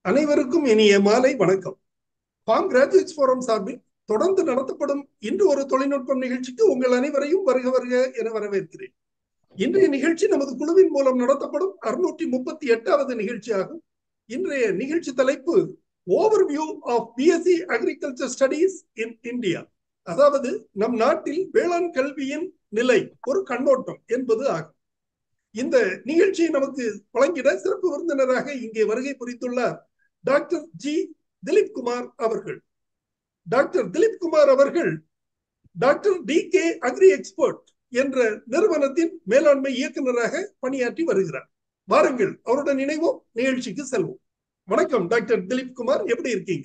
அனைவருக்கும் இனிய மாலை வணக்கம் பாம் கிராஜுவேட்ஸ் ஃபோரம் சார்பில் தொடர்ந்து நடத்தப்படும் இன்று ஒரு தொழில்நுட்பம் நிகழ்ச்சிக்கு உங்கள் அனைவரையும் வருக வருக என வரவேற்கிறேன் இன்றைய நிகழ்ச்சி நமது குழுவின் மூலம் நடத்தப்படும் அறுநூற்றி முப்பத்தி எட்டாவது நிகழ்ச்சியாகும் இன்றைய நிகழ்ச்சி தலைப்பு overview of BSc agriculture studies in India அதாவது நம் நாட்டில் வேளாண் கல்வியின் நிலை ஒரு கண்ணோட்டம் என்பது ஆகும் இந்த நிகழ்ச்சியை நமக்கு வழங்கிட சிறப்பு விருந்தினராக இங்கே வருகை புரிந்துள்ளார் டாக்டர் ஜி திலீப் குமார் அவர்கள் டாக்டர் திலீப் குமார் அவர்கள் doctor D K agri expert என்ற நிறுவனத்தின் மேலாண்மை இயக்குநராக பணியாற்றி வருகிறார் வாருங்கள் அவருடன் இணைவோம் நிகழ்ச்சிக்கு செல்வோம் வணக்கம் டாக்டர் திலீப் குமார் எப்படி இருக்கீங்க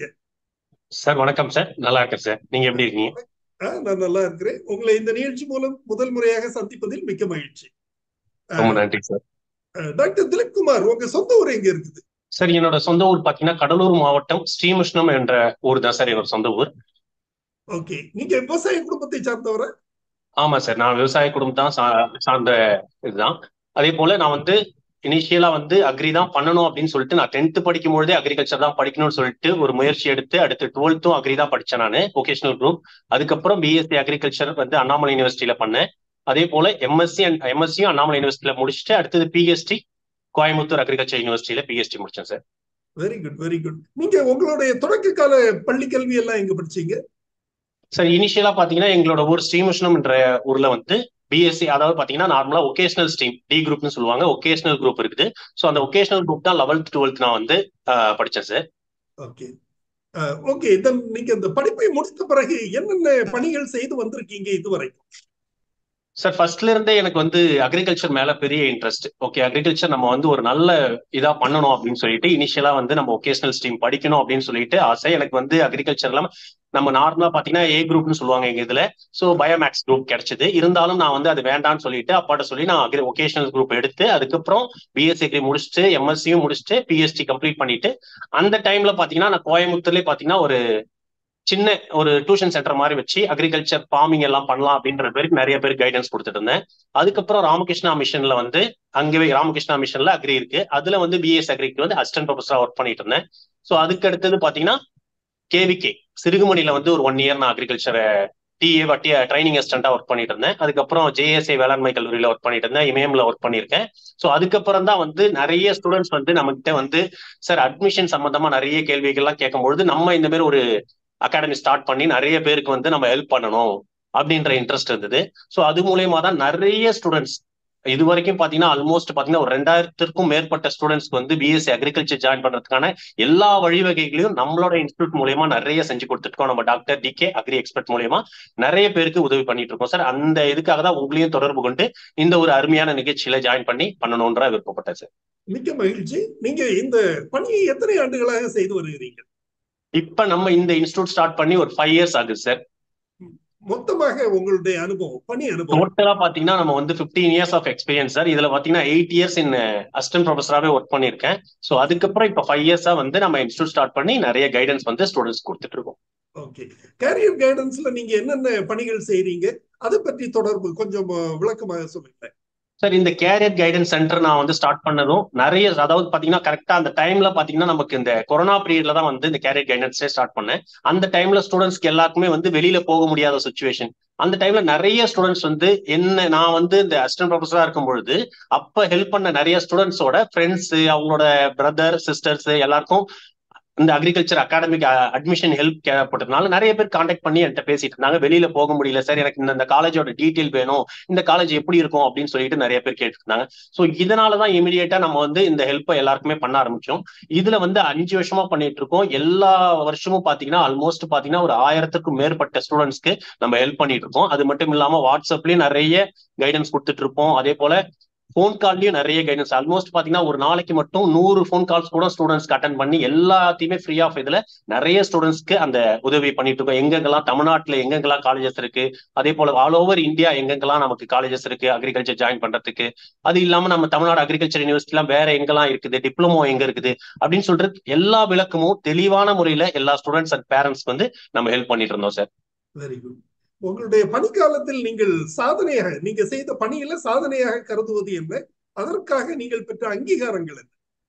சார் வணக்கம் சார் நல்லா இருக்கேன் சார் நீங்க எப்படி இருக்கீங்க நான் நல்லா இருக்கிறேன் உங்களை இந்த நிகழ்ச்சி மூலம் முதல் முறையாக சந்திப்பதில் மிக்க மகிழ்ச்சி ரொம்ப நன்றி சார் டாக்டர் திலீப் குமார் உங்க சொந்த ஊர் எங்க இருக்குது சார் என்னோட சொந்த ஊர் பாத்தீங்கன்னா கடலூர் மாவட்டம் ஸ்ரீமுஷ்ணம் என்ற ஊர் தான் சார் என்னோட சொந்த ஊர் ஓகே நீங்க விவசாய குடும்பத்தை சார்ந்தவரா ஆமா சார் நான் விவசாய குடும்பம் தான் சார்ந்த இதுதான் அதே போல நான் வந்து இனிஷியலா வந்து அக்ரி தான் பண்ணணும் அப்படின்னு சொல்லிட்டு நான் டென்த் படிக்கும் பொழுதே அக்ரிகல்ச்சர் தான் படிக்கணும்னு சொல்லிட்டு ஒரு முயற்சி எடுத்து அடுத்து டுவெல்த்தும் அக்ரி தான் படிச்சேன் நான் வொகேஷனல் குரூப் அதுக்கப்புறம் பிஎஸ்சி அக்ரிகல்ச்சர் வந்து அண்ணாமலை யூனிவர்சிட்டியில பண்ணேன் அதே போல எம்எஸ்சி அண்ட் எம்எஸ்சியும் அண்ணாமலை யூனிவர்சிட்டியில முடிச்சுட்டு அடுத்தது பிஎஸ்டி கோயம்புத்தூர் அக்ரிகல்ச்சர் யூனிவர்சிட்டியில பிஎஸ்டி முடிச்சேன் sir very good very good நீங்க உங்களுடைய தொடக்க கால பள்ளி கல்வி எல்லாம் எங்க படிச்சீங்க சார் இனிஷியலா பாத்தீங்கன்னா எங்களோட ஊர் ஸ்ரீமுஷ்ணம் என்ற ஊர்ல வந்து பிஎஸ்சி அதாவது பாத்தீங்கன்னா நார்மலா ஒகேஷனல் ஸ்ட்ரீம் டி குரூப்னு சொல்லுவாங்க ஒகேஷனல் குரூப் இருக்குது ஸோ அந்த ஒகேஷனல் குரூப் தான் லெவல்த் டுவெல்த் நான் வந்து படிச்சேன் சார் ஓகே ஓகே தென் நீங்க இந்த படிப்பை முடித்த பிறகு என்னென்ன பணிகள் செய்து வந்திருக்கீங்க இதுவரைக்கும் சார் ஃபர்ஸ்ட்ல இருந்தே எனக்கு வந்து அக்ரிகல்ச்சர் மேல பெரிய இன்ட்ரெஸ்ட் ஓகே அக்ரிகல்ச்சர் நம்ம வந்து ஒரு நல்ல இதா பண்ணணும் அப்படின்னு சொல்லிட்டு இனிஷியலா வந்து நம்ம ஒகேஷனல் ஸ்ட்ரீம் படிக்கணும் அப்படின்னு சொல்லிட்டு ஆசை எனக்கு வந்து அக்ரிகல்ச்சர்ல நம்ம நார்மலா பாத்தீங்கன்னா ஏ குரூப்னு சொல்லுவாங்க எங்க இதுல சோ பயோமேக்ஸ் குரூப் கிடைச்சது இருந்தாலும் நான் வந்து அது வேண்டாம்னு சொல்லிட்டு அப்பாட்ட சொல்லி நான் அக்ரி ஒகேஷனல் குரூப் எடுத்து அதுக்கப்புறம் பிஎஸ்சி அக்ரி முடிச்சுட்டு எம்எஸ்சியும் முடிச்சுட்டு பிஎஸ்டி கம்ப்ளீட் பண்ணிட்டு அந்த டைம்ல பாத்தீங்கன்னா நான் கோயம்புத்தூர்லயே பாத்தீங்கன்னா ஒரு சின்ன ஒரு டியூஷன் சென்டர் மாதிரி வச்சு அக்ரிகல்ச்சர் ஃபார்மிங் எல்லாம் பண்ணலாம் அப்படின்ற பேருக்கு நிறைய பேருக்கு கைடன்ஸ் கொடுத்துட்டு இருந்தேன் அதுக்கப்புறம் ராமகிருஷ்ணா மிஷன்ல வந்து அங்கேயே ராமகிருஷ்ணா மிஷன்ல அக்ரி இருக்கு அதுல வந்து பிஎஸ் அக்ரிக்கு வந்து அசிஸ்டன்ட் ப்ரொஃபஸரா ஒர்க் பண்ணிட்டு இருந்தேன் ஸோ அதுக்கு அடுத்தது பாத்தீங்கன்னா கேவிகே சிறுகுமணியில வந்து ஒரு ஒன் இயர் நான் அக்ரிகல்ச்சரை டிஏ வட்டி ட்ரைனிங் அசிஸ்டண்டா ஒர்க் பண்ணிட்டு இருந்தேன் அதுக்கப்புறம் ஜேஎஸ்ஏ வேளாண்மை கல்லூரியில ஒர்க் பண்ணிட்டு இருந்தேன் இமயம்ல ஒர்க் பண்ணியிருக்கேன் ஸோ அதுக்கப்புறம் தான் வந்து நிறைய ஸ்டூடெண்ட்ஸ் வந்து நம்மகிட்ட வந்து சார் அட்மிஷன் சம்பந்தமா நிறைய கேள்விகள்லாம் கேட்கும்பொழுது நம்ம இந்த மாதிரி ஒரு அகாடமி ஸ்டார்ட் பண்ணி நிறைய பேருக்கு வந்து நம்ம ஹெல்ப் பண்ணணும் அப்படின்ற இன்ட்ரெஸ்ட் இருந்தது ஸோ அது மூலயமா தான் நிறைய ஸ்டூடெண்ட்ஸ் இது வரைக்கும் பாத்தீங்கன்னா ஆல்மோஸ்ட் பாத்தீங்கன்னா ஒரு ரெண்டாயிரத்திற்கும் மேற்பட்ட ஸ்டூடெண்ட்ஸ்க்கு வந்து பிஎஸ்சி அக்ரிகல்ச்சர் ஜாயின் பண்றதுக்கான எல்லா வழிவகைகளையும் நம்மளோட இன்ஸ்டியூட் மூலயமா நிறைய செஞ்சு கொடுத்துருக்கோம் நம்ம doctor D K agri expert மூலயமா நிறைய பேருக்கு உதவி பண்ணிட்டு இருக்கோம் சார் அந்த இதுக்காக தான் உங்களையும் தொடர்பு கொண்டு இந்த ஒரு அருமையான நிகழ்ச்சியில ஜாயின் பண்ணி பண்ணணும்ன்ற விருப்பப்பட்டேன் சார் மிக்க மகிழ்ச்சி நீங்க இந்த பணியை எத்தனை ஆண்டுகளாக செய்து வருகிறீங்க இப்ப நம்ம இந்த இன்ஸ்டியூட் ஸ்டார்ட் பண்ணி ஒரு ஃபைவ் இயர்ஸ் ஆகுது சார் மொத்தமாக உங்களுடைய அனுபவம் பணி அனுபவம் டோட்டலா பாத்தீங்கன்னா நம்ம வந்து fifteen years of experience sir இதுல பாத்தீங்கன்னா எயிட் இயர்ஸ் இன் அசிஸ்டன்ட் ப்ரொஃபஸராகவே ஒர்க் பண்ணிருக்கேன் ஸோ அதுக்கப்புறம் இப்ப ஃபைவ் இயர்ஸா வந்து நம்ம இன்ஸ்டியூட் ஸ்டார்ட் பண்ணி நிறைய கைடன்ஸ் வந்து ஸ்டூடெண்ட்ஸ் கொடுத்துட்டு இருக்கோம் ஓகே கேரியர் கைடன்ஸ்ல நீங்க என்னென்ன பணிகள் செய்றீங்க அதை பற்றி தொடர்பு கொஞ்சம் விளக்கமாக சொல்லுங்க சார் இந்த கேரியர் கைடன்ஸ் சென்டர் நான் வந்து ஸ்டார்ட் பண்ணதும் நிறைய அதாவது பாத்தீங்கன்னா கரெக்டா அந்த டைம்ல பாத்தீங்கன்னா நமக்கு இந்த கொரோனா பீரியட்ல தான் வந்து இந்த கேரியர் கைடன்ஸே ஸ்டார்ட் பண்ணேன் அந்த டைம்ல ஸ்டூடெண்ட்ஸ்க்கு எல்லாருக்குமே வந்து வெளியில போக முடியாத சுச்சுவேஷன் அந்த டைம்ல நிறைய ஸ்டூடெண்ட்ஸ் வந்து என்ன நான் வந்து இந்த அசிஸ்டன்ட் ப்ரொஃபஸரா இருக்கும் பொழுது அப்ப ஹெல்ப் பண்ண நிறைய ஸ்டூடெண்ட்ஸோட ஃப்ரெண்ட்ஸ் அவங்களோட பிரதர் சிஸ்டர்ஸ் எல்லாருக்கும் இந்த அக்ரிகல்ச்சர் அகாடமிக் அட்மிஷன் ஹெல்ப் தேவைப்பட்டதுனால நிறைய பேர் காண்டாக்ட் பண்ணி என்கிட்ட பேசிட்டு இருந்தாங்க வெளியில போக முடியல சார் எனக்கு இந்த காலேஜோட டீட்டெயில் வேணும் இந்த காலேஜ் எப்படி இருக்கும் அப்படின்னு சொல்லிட்டு நிறைய பேர் கேட்டு இருந்தாங்க ஸோ இதனாலதான் இமீடியட்டா நம்ம வந்து இந்த ஹெல்ப்பை எல்லாருக்குமே பண்ண ஆரம்பிச்சோம் இதுல வந்து அஞ்சு வருஷமா பண்ணிட்டு இருக்கோம் எல்லா வருஷமும் பாத்தீங்கன்னா ஆல்மோஸ்ட் பாத்தீங்கன்னா ஒரு ஆயிரத்துக்கும் மேற்பட்ட ஸ்டூடெண்ட்ஸ்க்கு நம்ம ஹெல்ப் பண்ணிட்டு இருக்கோம் அது மட்டும் இல்லாம வாட்ஸ்அப்லயும் நிறைய கைடன்ஸ் கொடுத்துட்டு இருப்போம் அதே போல ஃபோன் கால்லயும் நிறைய கைடன்ஸ் ஆல்மோஸ்ட் பாத்தீங்கன்னா ஒரு நாளைக்கு மட்டும் நூறு ஃபோன் கால்ஸ் கூட ஸ்டூடெண்ட்ஸ்க்கு அட்டன் பண்ணி எல்லாத்தையுமே ஃப்ரீ ஆஃப் இதுல நிறைய ஸ்டூடெண்ட்ஸ்க்கு அந்த உதவி பண்ணிட்டு இருக்கோம் எங்கெங்கெல்லாம் தமிழ்நாட்டுல எங்கெங்கெல்லாம் காலேஜஸ் இருக்கு அதே போல ஆல் ஓவர் இந்தியா எங்கெங்கெல்லாம் நமக்கு காலேஜஸ் இருக்கு அக்ரிகல்ச்சர் ஜாயின் பண்றதுக்கு அது இல்லாம நம்ம தமிழ்நாடு அக்ரிகல்ச்சர் யூனிவர்சிட்டிலாம் வேற எங்கெல்லாம் இருக்குது டிப்ளமோ எங்க இருக்குது அப்படின்னு சொல்றது எல்லா விளக்கமும் தெளிவான முறையில எல்லா ஸ்டூடெண்ட்ஸ் அண்ட் பேரண்ட்ஸ்க்கு வந்து நம்ம ஹெல்ப் பண்ணிட்டு இருந்தோம் சார் வெரி குட் உங்களுடைய பணிக்காலத்தில் நீங்கள் சாதனையாக நீங்க செய்த பணியில சாதனையாக கருதுவது என்ன அதற்காக நீங்கள் பெற்ற அங்கீகாரங்கள் என்ன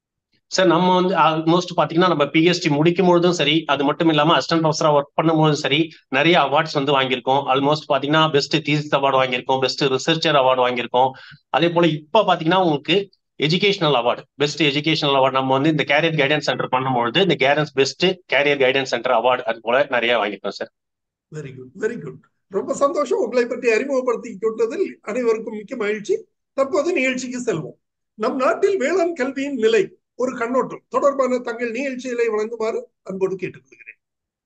சார் நம்ம வந்து ஆல்மோஸ்ட் பாத்தீங்கன்னா நம்ம பிஎஸ்டி முடிக்கும் பொழுதும் சரி அது மட்டும் இல்லாம அசிஸ்டன்ட் ப்ரொஃபஸரா ஒர்க் பண்ணும்போதும் சரி நிறைய அவார்ட்ஸ் வந்து வாங்கியிருக்கோம் ஆல்மோஸ்ட் பாத்தீங்கன்னா பெஸ்ட் தீசிஸ் அவார்டு வாங்கியிருக்கோம் பெஸ்ட் ரிசர்ச்சர் அவார்டு வாங்கியிருக்கோம் அதே போல இப்ப பாத்தீங்கன்னா உங்களுக்கு educational award best educational award நம்ம வந்து இந்த கேரியர் கைடன்ஸ் சென்டர் பண்ணும்பொழுது இந்த கேரன்ஸ் best career guidance centre award அது போல நிறைய வாங்கியிருக்கோம் sir very good very good ரொம்ப சந்தோஷம் உங்களை பற்றி அறிமுகப்படுத்தி கொண்டதில் அனைவருக்கும் மிக்க மகிழ்ச்சி தற்போது நிகழ்ச்சிக்கு செல்வோம் நம் நாட்டில் வேளாண் கல்வியின் நிலை ஒரு கண்ணோட்டம் தொடர்பான தங்கள் நிகழ்ச்சிகளை வழங்குமாறு அன்போடு கேட்டுக்கொள்கிறேன்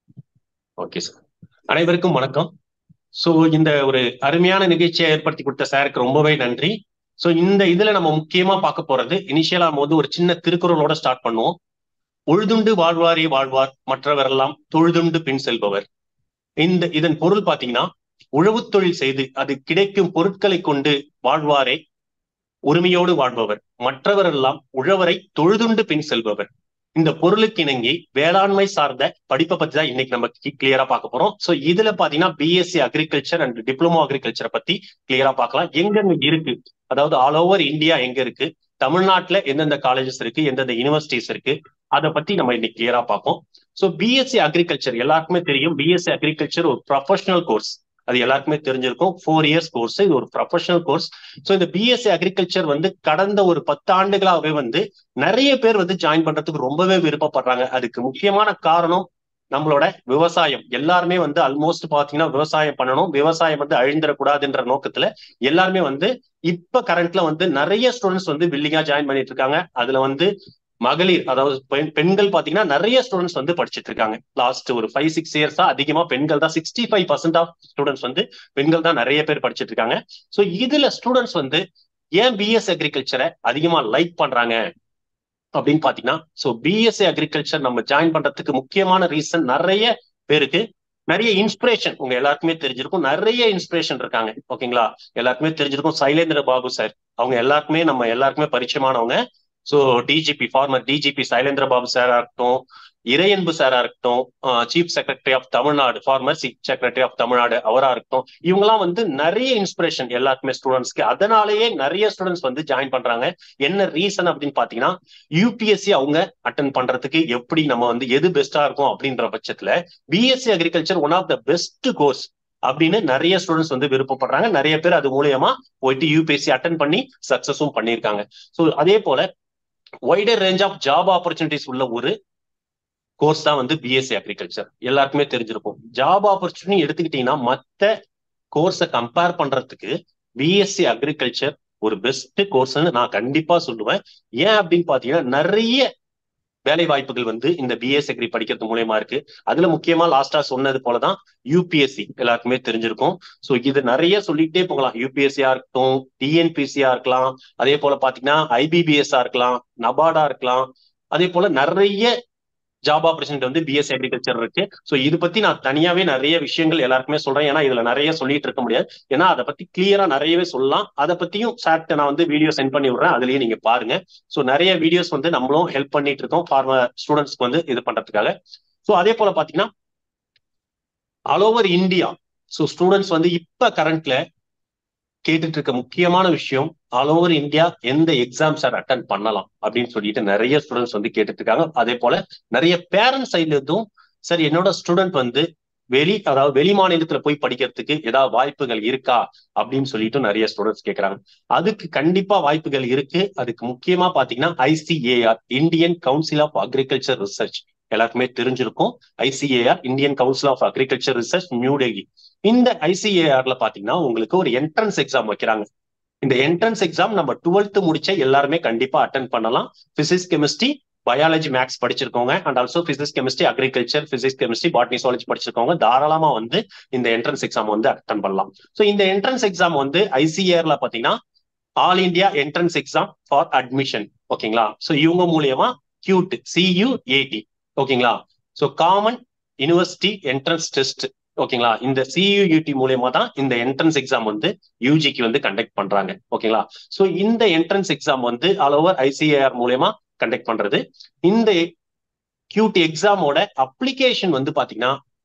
ஓகே சார் அனைவருக்கும் வணக்கம் சோ இந்த ஒரு அருமையான நிகழ்ச்சியை ஏற்படுத்தி கொடுத்த சாருக்கு ரொம்பவே நன்றி சோ இந்த இதுல நம்ம முக்கியமா பார்க்க போறது இனிஷியலா நம்ம வந்து ஒரு சின்ன திருக்குறளோட ஸ்டார்ட் பண்ணுவோம் உழுதுண்டு வாழ்வாரே வாழ்வார் மற்றவரெல்லாம் தொழுதுண்டு பின் செல்பவர் இந்த இதன் பொருள் பாத்தீங்கன்னா உழவு தொழில் செய்து அது கிடைக்கும் பொருட்களை கொண்டு வாழ்வாரே உரிமையோடு வாழ்பவர் மற்றவரெல்லாம் உழவரை தொழுதுண்டு பின் செல்பவர் இந்த பொருளுக்கு இணங்கி வேளாண்மை சார்ந்த படிப்பை பத்தி தான் இன்னைக்கு நம்ம கிளியரா பார்க்க போறோம் சோ இதுல பாத்தீங்கன்னா பிஎஸ்சி அக்ரிகல்ச்சர் அண்ட் டிப்ளமோ அக்ரிகல்ச்சரை பத்தி கிளியரா பார்க்கலாம் எங்கெங்க இருக்கு அதாவது ஆல் ஓவர் இந்தியா எங்க இருக்கு தமிழ்நாட்டுல எந்தெந்த காலேஜஸ் இருக்கு எந்தெந்த யூனிவர்சிட்டிஸ் இருக்கு அதை பத்தி நம்ம இன்னைக்கு கிளியரா பார்ப்போம் சோ பிஎஸ்சி அக்ரிகல்ச்சர் எல்லாருக்குமே தெரியும் பிஎஸ்சி அக்ரிகல்ச்சர் ஒரு ப்ரொஃபஷனல் கோர்ஸ் அது எல்லாருக்குமே தெரிஞ்சிருக்கும் ஃபோர் இயர்ஸ் கோர்ஸ் இது ஒரு ப்ரொஃபஷனல் கோர்ஸ் ஸோ இந்த பிஎஸ்சி அக்ரிகல்ச்சர் வந்து கடந்த ஒரு பத்து ஆண்டுகளாகவே வந்து நிறைய பேர் வந்து ஜாயின் பண்றதுக்கு ரொம்பவே விருப்பப்படுறாங்க அதுக்கு முக்கியமான காரணம் நம்மளோட விவசாயம் எல்லாருமே வந்து ஆல்மோஸ்ட் பாத்தீங்கன்னா விவசாயம் பண்ணணும் விவசாயம் வந்து அழிந்துடக்கூடாதுன்ற நோக்கத்துல எல்லாருமே வந்து இப்ப கரண்ட்ல வந்து நிறைய ஸ்டூடெண்ட்ஸ் வந்து வில்லிங்கா ஜாயின் பண்ணிட்டு இருக்காங்க அதுல வந்து மகளிர் அதாவது பெண் பெண்கள் பாத்தீங்கன்னா நிறைய ஸ்டூடெண்ட்ஸ் வந்து படிச்சுட்டு இருக்காங்க லாஸ்ட் ஒரு ஃபைவ் சிக்ஸ் இயர்ஸா அதிகமா பெண்கள் தான் sixty five percent of students வந்து பெண்கள் தான் நிறைய பேர் படிச்சுட்டு இருக்காங்க ஸோ இதுல ஸ்டூடெண்ட்ஸ் வந்து ஏன் பிஎஸ் அக்ரிகல்ச்சரை அதிகமா லைக் பண்றாங்க அப்படின்னு பாத்தீங்கன்னா ஸோ பிஎஸ்சி அக்ரிகல்ச்சர் நம்ம ஜாயின் பண்றதுக்கு முக்கியமான ரீசன் நிறைய பேருக்கு நிறைய இன்ஸ்பிரேஷன் உங்க எல்லாருக்குமே தெரிஞ்சிருக்கும் நிறைய இன்ஸ்பிரேஷன் இருக்காங்க ஓகேங்களா எல்லாருக்குமே தெரிஞ்சிருக்கும் சைலேந்திர பாபு சார் அவங்க எல்லாருக்குமே நம்ம எல்லாருக்குமே பரிச்சயமானவங்க so DGP former DGP Sylendra Babu சாரா இருக்கட்டும் இறையன்பு சாரா இருக்கட்டும் chief secretary of Tamil Nadu former chief secretary of Tamil Nadu அவரா இருக்கட்டும் இவங்கெல்லாம் வந்து நிறைய இன்ஸ்பிரேஷன் எல்லாருக்குமே ஸ்டூடெண்ட்ஸ்க்கு அதனாலேயே நிறைய ஸ்டூடெண்ட்ஸ் வந்து ஜாயின் பண்றாங்க என்ன ரீசன் அப்படின்னு பாத்தீங்கன்னா யூபிஎஸ்சி அவங்க அட்டன் பண்றதுக்கு எப்படி நம்ம வந்து எது பெஸ்டா இருக்கும் அப்படின்ற பட்சத்துல BSc agriculture one of the best course அப்படின்னு நிறைய ஸ்டூடெண்ட்ஸ் வந்து விருப்பப்படுறாங்க நிறைய பேர் அது மூலியமா போயிட்டு யூபிஎஸ்சி அட்டன் பண்ணி சக்சஸும் பண்ணியிருக்காங்க ஸோ அதே போல wider range of job opportunities உள்ள ஒரு கோர்ஸ் தான் வந்து பிஎஸ்சி அக்ரிகல்ச்சர் எல்லாருக்குமே தெரிஞ்சிருக்கும் ஜாப் ஆப்பர்ச்சுனிட்டி எடுத்துக்கிட்டீங்கன்னா மற்ற கோர்ஸை கம்பேர் பண்றதுக்கு பிஎஸ்சி அக்ரிகல்ச்சர் ஒரு பெஸ்ட் கோர்ஸ்னு நான் கண்டிப்பா சொல்லுவேன் ஏன் அப்படின்னு பாத்தீங்கன்னா நிறைய வேலை வாய்ப்புகள் வந்து இந்த பிஎஸ் அக்ரி படிக்கிறது மூலயமா இருக்கு அதுல முக்கியமா லாஸ்டா சொன்னது போலதான் யூபிஎஸ்சி எல்லாருக்குமே தெரிஞ்சிருக்கும் ஸோ இது நிறைய சொல்லிட்டே போகலாம் யூபிஎஸ்சியா இருக்கட்டும் டிஎன்பிசியா இருக்கலாம் அதே போல பாத்தீங்கன்னா ஐபிபிஎஸ்ஆ இருக்கலாம் நபார்டா இருக்கலாம் அதே போல நிறைய ஜாப் ஆப்பர்ச்சுனிட்டி வந்து பிஎஸ் அக்ரிகல்ச்சர் இருக்கு ஸோ இது பத்தி நான் தனியாவே நிறைய விஷயங்கள் எல்லாருக்குமே சொல்றேன் ஏன்னா இதுல நிறைய சொல்லிட்டு இருக்க முடியாது ஏன்னா அதை பத்தி கிளியரா நிறையவே சொல்லலாம் அதை பத்தியும் சார்ட்ட நான் வந்து வீடியோ சென்ட் பண்ணி விடுறேன் அதுலயே நீங்க பாருங்க ஸோ நிறைய வீடியோஸ் வந்து நம்மளும் ஹெல்ப் பண்ணிட்டு இருக்கோம் ஃபார்மர் ஸ்டூடெண்ட்ஸ்க்கு வந்து இது பண்றதுக்காக ஸோ அதே போல பாத்தீங்கன்னா all over India so students வந்து இப்ப கரண்ட்ல கேட்டுட்டு இருக்க முக்கியமான விஷயம் ஆல் ஓவர் இந்தியா எந்த எக்ஸாம் சார் அட்டன் பண்ணலாம் அப்படின்னு சொல்லிட்டு நிறைய ஸ்டூடெண்ட்ஸ் வந்து கேட்டுட்டு இருக்காங்க அதே போல நிறைய பேரண்ட்ஸ் சைட்ல இருந்தும் சார் என்னோட ஸ்டூடெண்ட் வந்து வெளி அதாவது வெளி மாநிலத்துல போய் படிக்கிறதுக்கு ஏதாவது வாய்ப்புகள் இருக்கா அப்படின்னு சொல்லிட்டு நிறைய ஸ்டூடெண்ட்ஸ் கேட்கறாங்க அதுக்கு கண்டிப்பா வாய்ப்புகள் இருக்கு அதுக்கு முக்கியமா பாத்தீங்கன்னா ICAR Indian council of agriculture research எல்லாருக்குமே தெரிஞ்சிருக்கும் ICAR Indian council of agriculture research new Delhi இந்த ஐசிஏஆர்ல பாத்தீங்கன்னா உங்களுக்கு ஒரு என்ட்ரன்ஸ் எக்ஸாம் வைக்கிறாங்க இந்த என்ட்ரன்ஸ் எக்ஸாம் நம்ம டுவெல்த் முடிச்ச எல்லாருமே கண்டிப்பா அட்டன் பண்ணலாம் பிசிக்ஸ் கெமிஸ்ட்ரி பயாலஜி மேக்ஸ் படிச்சிருக்கோங்க and also physics chemistry agriculture physics chemistry botany zoology படிச்சிருக்கவங்க தாராளமா வந்து இந்த என்ட்ரன்ஸ் எக்ஸாம் வந்து அட்டன் பண்ணலாம் ஸோ இந்த என்ட்ரன்ஸ் எக்ஸாம் வந்து ஐசிஏஆர்ல பாத்தீங்கன்னா all India entrance exam for admission ஓகேங்களா ஸோ இவங்க மூலியமா கியூட் சியூஏடி ஓகேங்களா so common university entrance test ஓகேங்களா இந்த சியூயூடி மூலியமா தான் இந்த என்ட்ரன்ஸ் எக்ஸாம் வந்து யூஜிக்கு வந்து கண்டக்ட் பண்றாங்க ஓகேங்களா ஸோ இந்த என்ட்ரன்ஸ் எக்ஸாம் வந்து ஆல் ஓவர் ஐசிஏஆர் மூலியமா கண்டக்ட் பண்றது இந்த கியூடி எக்ஸாமோட அப்ளிகேஷன் வந்து பாத்தீங்கன்னா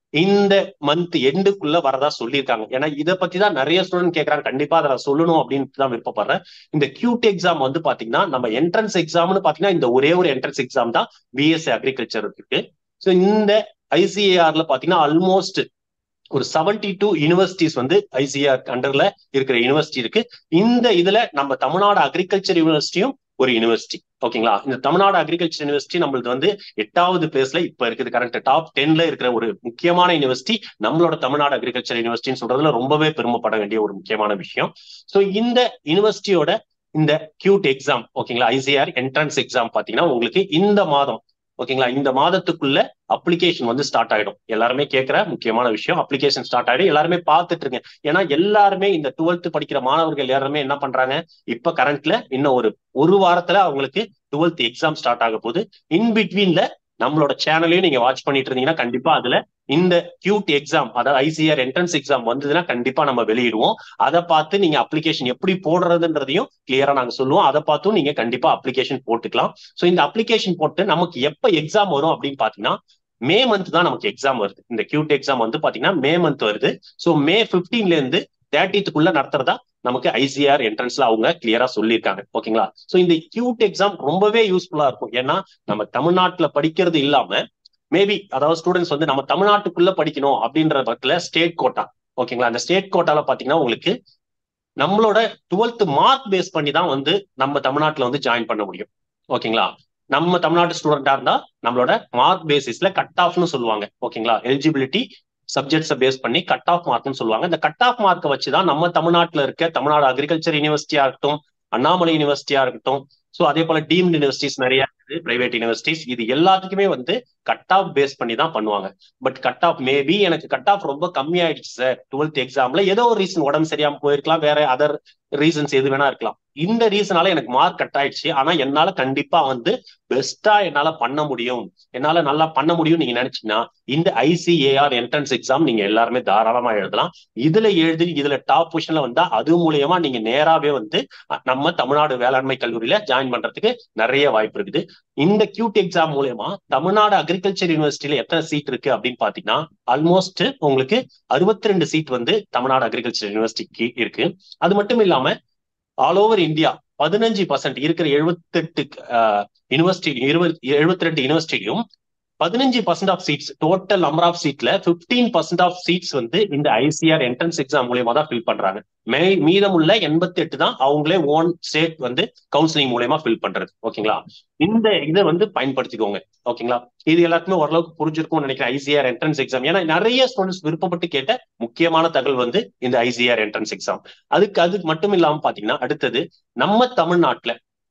இந்த மந்த் எண்டுக்குள்ள வரதா சொல்லியிருக்காங்க ஏன்னா இதை பத்தி தான் நிறைய ஸ்டூடெண்ட் கேட்கறாங்க கண்டிப்பா அதை நான் சொல்லணும் அப்படின்னு தான் விருப்பப்படுறேன் இந்த கியூட் எக்ஸாம் வந்து பாத்தீங்கன்னா நம்ம என்ட்ரன்ஸ் எக்ஸாம்னு பாத்தீங்கன்னா இந்த ஒரே ஒரு என்ட்ரன்ஸ் எக்ஸாம் தான் பிஎஸ்சி அக்ரிகல்ச்சர் இருக்கு ஸோ இந்த ஐசிஏஆர்ல பாத்தீங்கன்னா ஆல்மோஸ்ட் ஒரு செவன்டி டூ யூனிவர்சிட்டிஸ் வந்து ஐசிஆர் அண்டர்ல இருக்கிற யூனிவர்சிட்டி இருக்கு இந்த இதுல நம்ம தமிழ்நாடு அக்ரிகல்ச்சர் யூனிவர்சிட்டியும் ஒரு யூனிவர்சிட்டி ஓகேங்களா இந்த தமிழ்நாடு அக்ரிகல்ச்சர் யூனிவர்சிட்டி நம்மளுக்கு வந்து எட்டாவது பிளேஸ்ல இப்ப இருக்குது கரண்ட் டாப் டென்ல இருக்கிற ஒரு முக்கியமான யூனிவர்சிட்டி நம்மளோட தமிழ்நாடு அக்ரிகல்ச்சர் யூனிவர்சிட்டின்னு சொல்றதுல ரொம்பவே பெருமைப்பட வேண்டிய ஒரு முக்கியமான விஷயம் ஸோ இந்த யூனிவர்சிட்டியோட இந்த கியூட் எக்ஸாம் ஓகேங்களா ஐசிஆர் என்ட்ரன்ஸ் எக்ஸாம் பாத்தீங்கன்னா உங்களுக்கு இந்த மாதம் ஓகேங்களா இந்த மாதத்துக்குள்ள அப்ளிகேஷன் வந்து ஸ்டார்ட் ஆயிடும் எல்லாருமே கேட்கிற முக்கியமான விஷயம் அப்ளிகேஷன் ஸ்டார்ட் ஆயிடும் எல்லாருமே பார்த்துட்டு இருங்க ஏன்னா எல்லாருமே இந்த டுவெல்த் படிக்கிற மாணவர்கள் எல்லாருமே என்ன பண்றாங்க இப்ப கரண்ட்ல இன்னும் ஒரு ஒரு வாரத்துல அவங்களுக்கு டுவெல்த் எக்ஸாம் ஸ்டார்ட் ஆக போகுது இன் பிட்வீன்ல நம்மளோட சேனலையும் நீங்க வாட்ச் பண்ணிட்டு இருந்தீங்கன்னா கண்டிப்பா அதுல இந்த கியூட் எக்ஸாம் அதாவது ஐசிஆர் என்ட்ரன்ஸ் எக்ஸாம் வந்ததுன்னா கண்டிப்பா நம்ம வெளியிடுவோம் அதை பார்த்து நீங்க அப்ளிகேஷன் எப்படி போடுறதுன்றதையும் கிளியரா நாங்க சொல்லுவோம் அதை பார்த்தும் நீங்க கண்டிப்பா அப்ளிகேஷன் போட்டுக்கலாம் ஸோ இந்த அப்ளிகேஷன் போட்டு நமக்கு எப்ப எக்ஸாம் வரும் அப்படின்னு பாத்தீங்கன்னா மே மந்த் தான் நமக்கு எக்ஸாம் வருது இந்த கியூட் எக்ஸாம் வந்து பாத்தீங்கன்னா மே மந்த் வருது ஸோ மே பிப்டீன்ல இருந்து தேர்ட்டித்துக்குள்ள நடத்துறதா நமக்கு ஐசிஆர் என்ட்ரன்ஸ்ல அவங்க கிளியரா சொல்லியிருக்காங்க ஓகேங்களா ஸோ இந்த கியூட் எக்ஸாம் ரொம்பவே யூஸ்ஃபுல்லா இருக்கும் ஏன்னா நம்ம தமிழ்நாட்டுல படிக்கிறது இல்லாம மேபி அதாவது ஸ்டூடெண்ட்ஸ் வந்து நம்ம தமிழ்நாட்டுக்குள்ள படிக்கணும் அப்படின்ற பக்கத்துல ஸ்டேட் கோட்டா ஓகேங்களா அந்த ஸ்டேட் கோட்டால பாத்தீங்கன்னா உங்களுக்கு நம்மளோட டுவெல்த் மார்க் பேஸ் பண்ணி தான் வந்து நம்ம தமிழ்நாட்டுல வந்து ஜாயின் பண்ண முடியும் ஓகேங்களா நம்ம தமிழ்நாட்டு ஸ்டூடெண்டா இருந்தா நம்மளோட மார்க் பேசிஸ்ல கட் ஆஃப்னு சொல்லுவாங்க ஓகேங்களா எலிஜிபிலிட்டி சப்ஜெக்ட்ஸை பேஸ் பண்ணி கட் ஆஃப் மார்க்னு சொல்லுவாங்க இந்த கட் ஆஃப் மார்க்கை வச்சு தான் நம்ம தமிழ்நாட்டில் இருக்க தமிழ்நாடு அக்ரிகல்ச்சர் யூனிவர்சிட்டியா இருக்கட்டும் அண்ணாமலை யூனிவர்சிட்டியா இருக்கட்டும் ஸோ அதே போல டீம்டு யூனிவர்சிட்டிஸ் நிறைய இருக்குது பிரைவேட் யூனிவர்சிட்டிஸ் இது எல்லாத்துக்குமே வந்து கட் ஆஃப் பேஸ் பண்ணி தான் பண்ணுவாங்க பட் கட் ஆஃப் மேபி எனக்கு கட் ஆஃப் ரொம்ப கம்மி ஆயிடுச்சு சார் டுவெல்த் எக்ஸாம்ல ஏதோ ஒரு ரீசன் உடம்பு சரியாம போயிருக்கலாம் வேற அதர் ரீசன்ஸ் எது வேணா இருக்கலாம் இந்த ரீசனால எனக்கு மார்க் கட் ஆயிடுச்சு ஆனா என்னால கண்டிப்பா வந்து பெஸ்டா என்னால பண்ண முடியும் என்னால நல்லா பண்ண முடியும் நீங்க நினைச்சீங்கன்னா இந்த ஐசிஏஆர் என்ட்ரன்ஸ் எக்ஸாம் நீங்க எல்லாருமே தாராளமா எழுதலாம் இதுல எழுதி இதுல டாப் பொசிஷன்ல வந்தா அது மூலியமா நீங்க நேராவே வந்து நம்ம தமிழ்நாடு வேளாண்மை கல்லூரியில ஜாயின் பண்றதுக்கு நிறைய வாய்ப்பு இருக்குது இந்த கியூட் எக்ஸாம் மூலியமா தமிழ்நாடு அக்ரிகல்ச்சர் யூனிவர்சிட்டியில எத்தனை சீட் இருக்கு அப்படின்னு பாத்தீங்கன்னா ஆல்மோஸ்ட் உங்களுக்கு அறுபத்தி ரெண்டு சீட் வந்து தமிழ்நாடு அக்ரிகல்ச்சர் யூனிவர்சிட்டிக்கு இருக்கு அது மட்டும் இல்லாம ஆல் ஓவர் இந்தியா பதினஞ்சு பர்சன்ட் இருக்கிற எழுபத்தெட்டு யூனிவர்சிட்டி இருபத்தி எழுபத்தி ரெண்டு யூனிவர்சிட்டியும் பதினஞ்சு percent of seats total number of சீட்ல பிப்டீன் பர்சன்ட் ஆஃப் சீட்ஸ் வந்து இந்த ஐசிஆர் என்ட்ரன்ஸ் எக்ஸாம் மூலியமா தான் ஃபில் பண்றாங்க மே மீதமுள்ள எண்பத்தி எட்டு தான் அவங்களே ஓன் ஸ்டேட் வந்து கவுன்சிலிங் மூலியமா ஃபில் பண்றது ஓகேங்களா இந்த இதை வந்து பயன்படுத்திக்கோங்க ஓகேங்களா இது எல்லாருக்குமே ஓரளவுக்கு புரிஞ்சிருக்கும்னு நினைக்கிறேன் ஐசிஆர் என்ட்ரன்ஸ் எக்ஸாம் ஏன்னா நிறைய ஸ்டூடெண்ட்ஸ் விருப்பப்பட்டு கேட்ட முக்கியமான தகவல் வந்து இந்த ஐசிஆர் என்ட்ரன்ஸ் எக்ஸாம் அதுக்கு அது மட்டும் இல்லாம பாத்தீங்கன்னா அடுத்தது நம்ம தமிழ்நாட்டுல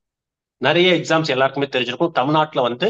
நிறைய எக்ஸாம்ஸ் எல்லாருக்குமே தெரிஞ்சிருக்கும் தமிழ்நாட்டுல வந்து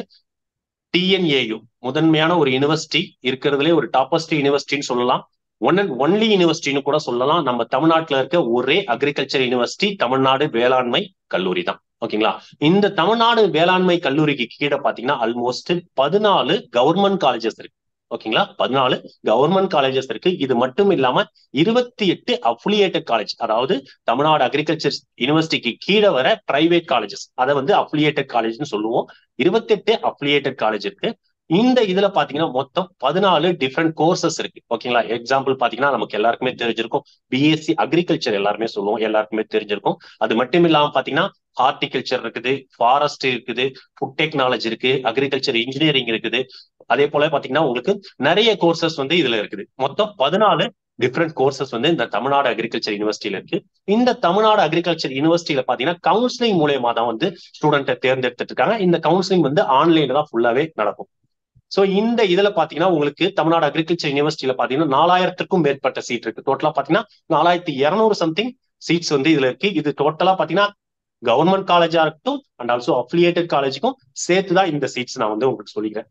டிஎன்ஏயு முதன்மையான ஒரு யூனிவர்சிட்டி இருக்கிறதுலே ஒரு டாப்பஸ்ட் யூனிவர்சிட்டின்னு சொல்லலாம் ஒன் அண்ட் ஒன்லி யூனிவர்சிட்டின்னு கூட சொல்லலாம் நம்ம தமிழ்நாட்டில் இருக்க ஒரே அக்ரிகல்ச்சர் யூனிவர்சிட்டி தமிழ்நாடு வேளாண்மை கல்லூரி தான் ஓகேங்களா இந்த தமிழ்நாடு வேளாண்மை கல்லூரிக்கு கீழே பாத்தீங்கன்னா ஆல்மோஸ்ட் பதினாலு கவர்மெண்ட் காலேஜஸ் இருக்கு ஓகேங்களா பதினாலு கவர்மெண்ட் காலேஜஸ் இருக்கு இது மட்டும் இல்லாம இருபத்தி எட்டு அஃபிலியேட்டட் காலேஜ் அதாவது தமிழ்நாடு அக்ரிகல்ச்சர் யூனிவர்சிட்டிக்கு கீழே வர பிரைவேட் காலேஜஸ் அதை வந்து அஃபிலியேட்டட் காலேஜ்னு சொல்லுவோம் இருபத்தெட்டு அஃபிலியேட்டட் காலேஜ் இருக்கு இந்த இதுல பாத்தீங்கன்னா மொத்தம் பதினாலு டிஃப்ரெண்ட் கோர்சஸ் இருக்கு ஓகேங்களா எக்ஸாம்பிள் பாத்தீங்கன்னா நமக்கு எல்லாருக்குமே தெரிஞ்சிருக்கும் பிஎஸ்சி அக்ரிகல்ச்சர் எல்லாருமே சொல்லுவோம் எல்லாருக்குமே தெரிஞ்சிருக்கும் அது மட்டும் இல்லாம பாத்தீங்கன்னா ஹார்டிகல்ச்சர் இருக்குது ஃபாரஸ்ட் இருக்குது ஃபுட் டெக்னாலஜி இருக்கு அக்ரிகல்ச்சர் இன்ஜினியரிங் இருக்குது அதே போல பாத்தீங்கன்னா உங்களுக்கு நிறைய கோர்சஸ் வந்து இதுல இருக்குது மொத்தம் பதினாலு டிஃப்ரெண்ட் கோர்சஸ் வந்து இந்த தமிழ்நாடு அக்ரிகல்ச்சர் யூனிவர்சிட்டியில இருக்கு இந்த தமிழ்நாடு அக்ரிகல்ச்சர் யூனிவர்சிட்டியில பாத்தீங்கன்னா கவுன்சிலிங் மூலயமா தான் வந்து ஸ்டூடெண்ட்டை தேர்ந்தெடுத்துட்டு இருக்காங்க இந்த கவுன்சிலிங் வந்து ஆன்லைன்ல தான் ஃபுல்லாவே நடக்கும் சோ இந்த இதுல பாத்தீங்கன்னா உங்களுக்கு தமிழ்நாடு அக்ரிகல்ச்சர் யூனிவர்சிட்டியில பாத்தீங்கன்னா நாலாயிரத்துக்கும் மேற்பட்ட சீட் இருக்கு டோட்டலா பாத்தீங்கன்னா நாலாயிரத்தி இருநூறு சம்திங் சீட்ஸ் வந்து இதுல இருக்கு இது டோட்டலா பாத்தீங்கன்னா கவர்மெண்ட் காலேஜா இருக்கட்டும் அண்ட் ஆல்சோ அஃபிலியேட்டட் காலேஜுக்கும் சேர்த்துதான் இந்த சீட்ஸ் நான் வந்து உங்களுக்கு சொல்லிக்கிறேன்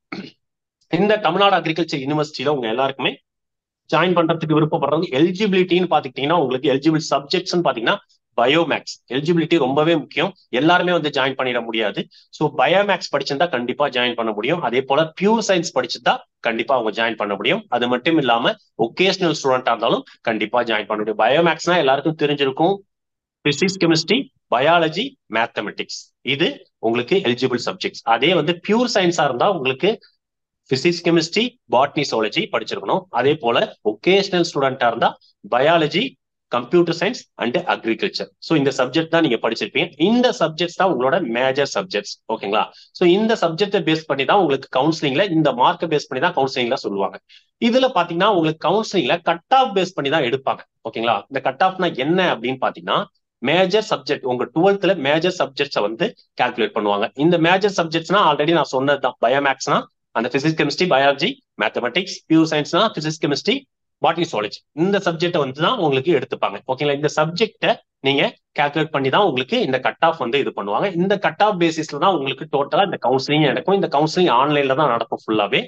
இந்த தமிழ்நாடு அக்ரிகல்ச்சர் யூனிவர்சிட்டியில உங்க எல்லாருக்குமே ஜாயின் பண்றதுக்கு விருப்பப்படுறது எலிஜிபிலிட்டின்னு பாத்துக்கிட்டீங்கன்னா உங்களுக்கு எலிஜிபிள் சப்ஜெக்ட்ஸ் பாத்தீங்கன்னா பயோமேக்ஸ் எலிஜிபிலிட்டி ரொம்பவே முக்கியம் எல்லாருமே வந்து ஜாயின் பண்ணிட முடியாது ஸோ பயோமேக்ஸ் படிச்சிருந்தா கண்டிப்பா ஜாயின் பண்ண முடியும் அதே போல பியூர் சயின்ஸ் படிச்சிருந்தா கண்டிப்பா அவங்க ஜாயின் பண்ண முடியும் அது மட்டும் இல்லாம ஒகேஷனல் ஸ்டூடெண்டா இருந்தாலும் கண்டிப்பா ஜாயின் பண்ண முடியும் பயோமேக்ஸ்னா எல்லாருக்கும் தெரிஞ்சிருக்கும் பிசிக்ஸ் கெமிஸ்ட்ரி பயாலஜி மேத்தமெட்டிக்ஸ் இது உங்களுக்கு எலிஜிபிள் சப்ஜெக்ட்ஸ் அதே வந்து பியூர் சயின்ஸா இருந்தா உங்களுக்கு பிசிக்ஸ் கெமிஸ்ட்ரி பாட்னி சோலஜி படிச்சிருக்கணும் அதே போல ஒகேஷனல் ஸ்டூடெண்டா இருந்தா biology computer science and agriculture so இந்த சப்ஜெக்ட் தான் நீங்க படிச்சிருப்பீங்க இந்த சப்ஜெக்ட்ஸ் தான் உங்களோட மேஜர் சப்ஜெக்ட்ஸ் ஓகேங்களா ஸோ இந்த சப்ஜெக்டை பேஸ் பண்ணி தான் உங்களுக்கு கவுன்சிலிங்ல இந்த மார்க்கை பேஸ் பண்ணி தான் கவுன்சிலிங்ல சொல்லுவாங்க இதுல பாத்தீங்கன்னா உங்களுக்கு கவுன்சிலிங்ல கட் ஆஃப் பேஸ் பண்ணி தான் எடுப்பாங்க ஓகேங்களா இந்த கட் ஆஃப்னா என்ன அப்படின்னு பாத்தீங்கன்னா மேஜர் சப்ஜெக்ட் உங்க டுவெல்த்ல மேஜர் சப்ஜெக்ட்ஸை வந்து கால்குலேட் பண்ணுவாங்க இந்த மேஜர் சப்ஜெக்ட்ஸ்னா ஆல்ரெடி நான் சொன்னதுதான் பயோமேக்ஸ்னா அந்த physics chemistry biology mathematics pure சயின்ஸ்னா பிசிக்ஸ் கெமிஸ்ட்ரி பாட்னி சுவாலஜி இந்த சப்ஜெக்டை வந்து தான் உங்களுக்கு எடுத்துப்பாங்க ஓகேங்களா இந்த சப்ஜெக்டை நீங்க கால்குலேட் பண்ணி தான் உங்களுக்கு இந்த கட் ஆஃப் வந்து இது பண்ணுவாங்க இந்த கட் ஆஃப் பேசிஸ்ல தான் உங்களுக்கு டோட்டலா இந்த கவுன்சிலிங் நடக்கும் இந்த கவுன்சிலிங் ஆன்லைன்ல தான் நடக்கும் ஃபுல்லாவே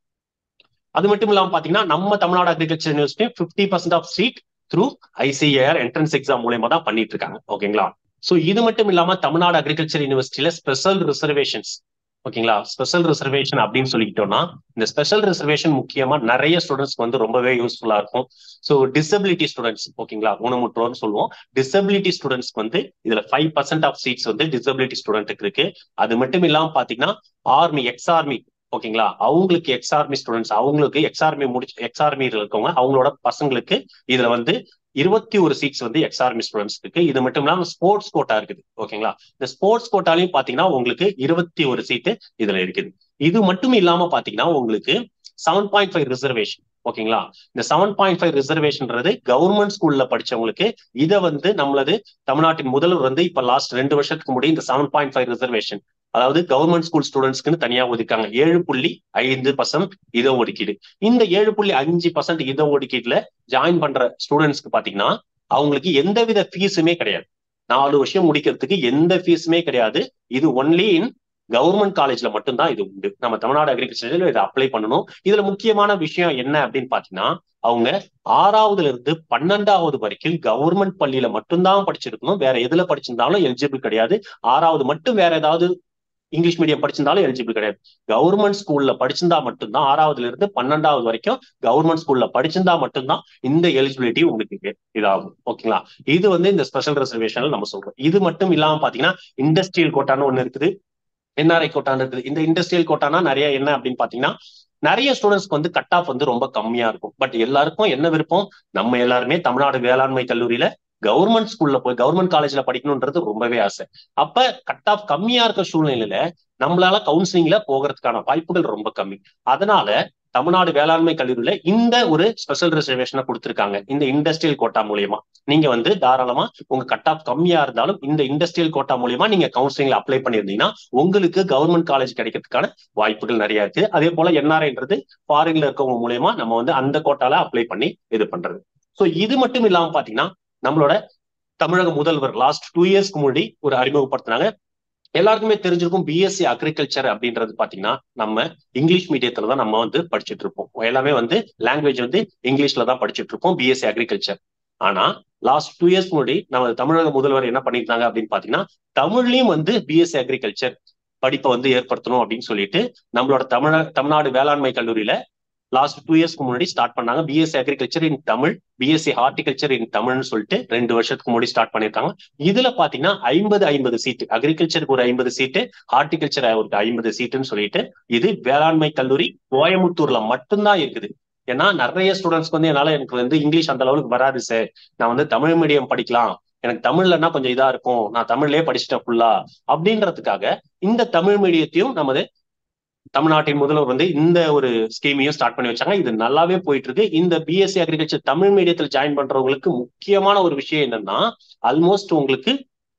அது மட்டும் இல்லாம பாத்தீங்கன்னா நம்ம Tamil Nadu agriculture university fifty percent of seat through ICAR entrance exam மூலயமா தான் பண்ணிட்டு இருக்காங்க ஓகேங்களா சோ இது மட்டும் இல்லாம தமிழ்நாடு அக்ரிகல்ச்சர் யூனிவர்சிட்டியில ஸ்பெஷல் ரிசர்வேஷன்ஸ் ஓகேங்களா ஸ்பெஷல் ரிசர்வேஷன் அப்படின்னு சொல்லிக்கிட்டோம்னா இந்த ஸ்பெஷல் ரிசர்வேஷன் முக்கியமா நிறைய ஸ்டூடெண்ட்ஸ்க்கு வந்து ரொம்பவே யூஸ்ஃபுல்லா இருக்கும் ஸோ டிசபிலிட்டி ஸ்டூடெண்ட்ஸ் ஓகேங்களா ஊனமுற்றோர்னு சொல்லுவோம் டிசபிலிட்டி ஸ்டூடெண்ட்ஸ்க்கு வந்து இதுல ஃபைவ் பர்சன்ட் ஆஃப் சீட்ஸ் வந்து டிசபிலிட்டி ஸ்டூடெண்ட்டுக்கு இருக்கு அது மட்டும் இல்லாம பாத்தீங்கன்னா ஆர்மி எக்ஸ் ஆர்மி ஓகேங்களா அவங்களுக்கு எக்ஸ் ஆர்மி ஸ்டூடெண்ட்ஸ் அவங்களுக்கு எக்ஸ் ஆர்மி முடிச்சு எக்ஸ் ஆர்மியில் இருக்கவங்க அவங்களோட பசங்களுக்கு இதுல வந்து இருபத்தி ஒரு சீட்ஸ் வந்து எக்ஸ் ஆர்மி ஸ்டூடெண்ட்ஸ் இருக்கு இது மட்டும் இல்லாம ஸ்போர்ட்ஸ் கோட்டா இருக்குது ஓகேங்களா இந்த ஸ்போர்ட்ஸ் கோட்டாலையும் பாத்தீங்கன்னா உங்களுக்கு இருபத்தி ஒரு சீட்டு இதுல இருக்குது இது மட்டும் இல்லாம பாத்தீங்கன்னா உங்களுக்கு செவன் பாயிண்ட் ஃபைவ் ரிசர்வேஷன் ஓகேங்களா இந்த செவன் பாயிண்ட் ஃபைவ் ரிசர்வேஷன்ன்றது கவர்மெண்ட் ஸ்கூல்ல படிச்சவங்களுக்கு இதை வந்து நம்மளது தமிழ்நாட்டின் முதல்வர் வந்து இப்ப லாஸ்ட் ரெண்டு வருஷத்துக்கு முன்னாடி இந்த செவன் பாயிண்ட் ஃபைவ் ரிசர்வேஷன் அதாவது கவர்மெண்ட் ஸ்கூல் ஸ்டூடெண்ட்ஸ்க்குன்னு தனியா ஒதுக்காங்க ஏழு புள்ளி ஐந்து பர்சன்ட் இட ஒதுக்கீடு இந்த ஏழு புள்ளி அஞ்சு பர்சன்ட் இட ஒதுக்கீடுல ஜாயின் பண்ற ஸ்டூடெண்ட்ஸ்க்கு பாத்தீங்கன்னா அவங்களுக்கு எந்தவித ஃபீஸுமே கிடையாது நாலு வருஷம் முடிக்கிறதுக்கு எந்த ஃபீஸுமே கிடையாது இது ஒன்லி இன் கவர்மெண்ட் காலேஜ்ல மட்டும்தான் இது உண்டு நம்ம தமிழ்நாடு அக்ரிகல்ச்சர்ல இதை அப்ளை பண்ணணும் இதுல முக்கியமான விஷயம் என்ன அப்படின்னு பாத்தீங்கன்னா அவங்க ஆறாவதுல இருந்து பன்னெண்டாவது வரைக்கும் கவர்மெண்ட் பள்ளியில மட்டும்தான் படிச்சிருக்கணும் வேற எதுல படிச்சிருந்தாலும் எலிஜிபிள் கிடையாது ஆறாவது மட்டும் வேற ஏதாவது இங்கிலீஷ் மீடியம் படிச்சிருந்தாலும் எலிஜிபிள் கிடையாது கவர்மெண்ட் ஸ்கூல்ல படிச்சிருந்தா மட்டும்தான் ஆறாவதுல இருந்து பன்னெண்டாவது வரைக்கும் கவர்மெண்ட் ஸ்கூல்ல படிச்சிருந்தா மட்டும்தான் இந்த எலிஜிபிலிட்டி உங்களுக்கு இதாகும் ஓகேங்களா இது வந்து இந்த ஸ்பெஷல் ரிசர்வேஷன்ல நம்ம சொல்றோம் இது மட்டும் இல்லாம பாத்தீங்கன்னா இண்டஸ்ட்ரியல் கோட்டான்னு ஒண்ணு இருக்குது என்ஆர்ஐ கோட்டான்னு இருக்குது இந்த இண்டஸ்ட்ரியல் கோட்டானா நிறைய என்ன அப்படின்னு பாத்தீங்கன்னா நிறைய ஸ்டூடெண்ட்ஸ்க்கு வந்து கட் ஆஃப் வந்து ரொம்ப கம்மியா இருக்கும் பட் எல்லாருக்கும் என்ன விருப்பம் நம்ம எல்லாருமே தமிழ்நாடு வேளாண்மை கல்லூரியில கவர்மெண்ட் ஸ்கூல்ல போய் கவர்மெண்ட் காலேஜ்ல படிக்கணும்ன்றது ரொம்பவே ஆசை அப்ப கட் ஆஃப் கம்மியா இருக்க சூழ்நிலையில நம்மளால கவுன்சிலிங்ல போகிறதுக்கான வாய்ப்புகள் ரொம்ப கம்மி அதனால தமிழ்நாடு வேளாண்மை கல்லூரியில இந்த ஒரு ஸ்பெஷல் ரிசர்வேஷனை கொடுத்திருக்காங்க இந்த இண்டஸ்ட்ரியல் கோட்டா மூலியமா நீங்க வந்து தாராளமா உங்க கட் ஆஃப் கம்மியா இருந்தாலும் இந்த இண்டஸ்ட்ரியல் கோட்டா மூலியமா நீங்க கவுன்சிலிங்ல அப்ளை பண்ணியிருந்தீங்கன்னா உங்களுக்கு கவர்மெண்ட் காலேஜ் கிடைக்கிறதுக்கான வாய்ப்புகள் நிறைய இருக்கு அதே போல என்ஆர்ஐன்றது ஃபாரின்ல இருக்கவங்க மூலியமா நம்ம வந்து அந்த கோட்டால அப்ளை பண்ணி இது பண்றது சோ இது மட்டும் இல்லாம பாத்தீங்கன்னா நம்மளோட தமிழக முதல்வர் லாஸ்ட் டூ இயர்ஸ்க்கு முன்னாடி ஒரு அறிமுகப்படுத்தினாங்க எல்லாருக்குமே தெரிஞ்சிருக்கும் பிஎஸ்சி அக்ரிகல்ச்சர் அப்படின்றது பாத்தீங்கன்னா நம்ம இங்கிலீஷ் மீடியத்துல தான் நம்ம வந்து படிச்சுட்டு இருப்போம் எல்லாமே வந்து லாங்குவேஜ் வந்து இங்கிலீஷ்ல தான் படிச்சுட்டு இருப்போம் பிஎஸ்சி அக்ரிகல்ச்சர் ஆனா லாஸ்ட் டூ இயர்ஸ் முன்னாடி நம்ம தமிழக முதல்வர் என்ன பண்ணிருந்தாங்க அப்படின்னு பாத்தீங்கன்னா தமிழ்லயும் வந்து பிஎஸ்சி அக்ரிகல்ச்சர் படிப்பை வந்து ஏற்படுத்தணும் அப்படின்னு சொல்லிட்டு நம்மளோட தமிழ தமிழ்நாடு வேளாண்மை கல்லூரியில லாஸ்ட் டூ இயர்ஸ்க்கு முன்னாடி ஸ்டார்ட் பண்ணாங்க BSc agriculture in Tamil BSc horticulture in தமிழ்னு சொல்லிட்டு ரெண்டு வருஷத்துக்கு முன்னாடி ஸ்டார்ட் பண்ணிருக்காங்க இதுல பாத்தீங்கன்னா ஐம்பது ஐம்பது சீட்டு அக்ரிகல்ச்சருக்கு ஒரு ஐம்பது சீட்டு ஹார்டிகல்ச்சர் ஒரு ஐம்பது சீட்டுன்னு சொல்லிட்டு இது வேளாண்மை கல்லூரி கோயம்புத்தூர்ல மட்டும்தான் இருக்குது ஏன்னா நிறைய ஸ்டூடெண்ட்ஸ்க்கு வந்து என்னால எனக்கு வந்து இங்கிலீஷ் அந்த அளவுக்கு வராது சார் நான் வந்து தமிழ் மீடியம் படிக்கலாம் எனக்கு தமிழ்லன்னா கொஞ்சம் இதா இருக்கும் நான் தமிழ்லயே படிச்சுட்டேன் ஃபுல்லா அப்படின்றதுக்காக இந்த தமிழ் மீடியத்தையும் நமது தமிழ்நாட்டின் முதல்வர் வந்து இந்த ஒரு ஸ்கீமையும் ஸ்டார்ட் பண்ணி வச்சாங்க இது நல்லாவே போயிட்டு இருக்கு இந்த பிஎஸ்சி அக்ரிகல்ச்சர் தமிழ் மீடியத்தில் ஜாயின் பண்றவங்களுக்கு முக்கியமான ஒரு விஷயம் என்னன்னா ஆல்மோஸ்ட் உங்களுக்கு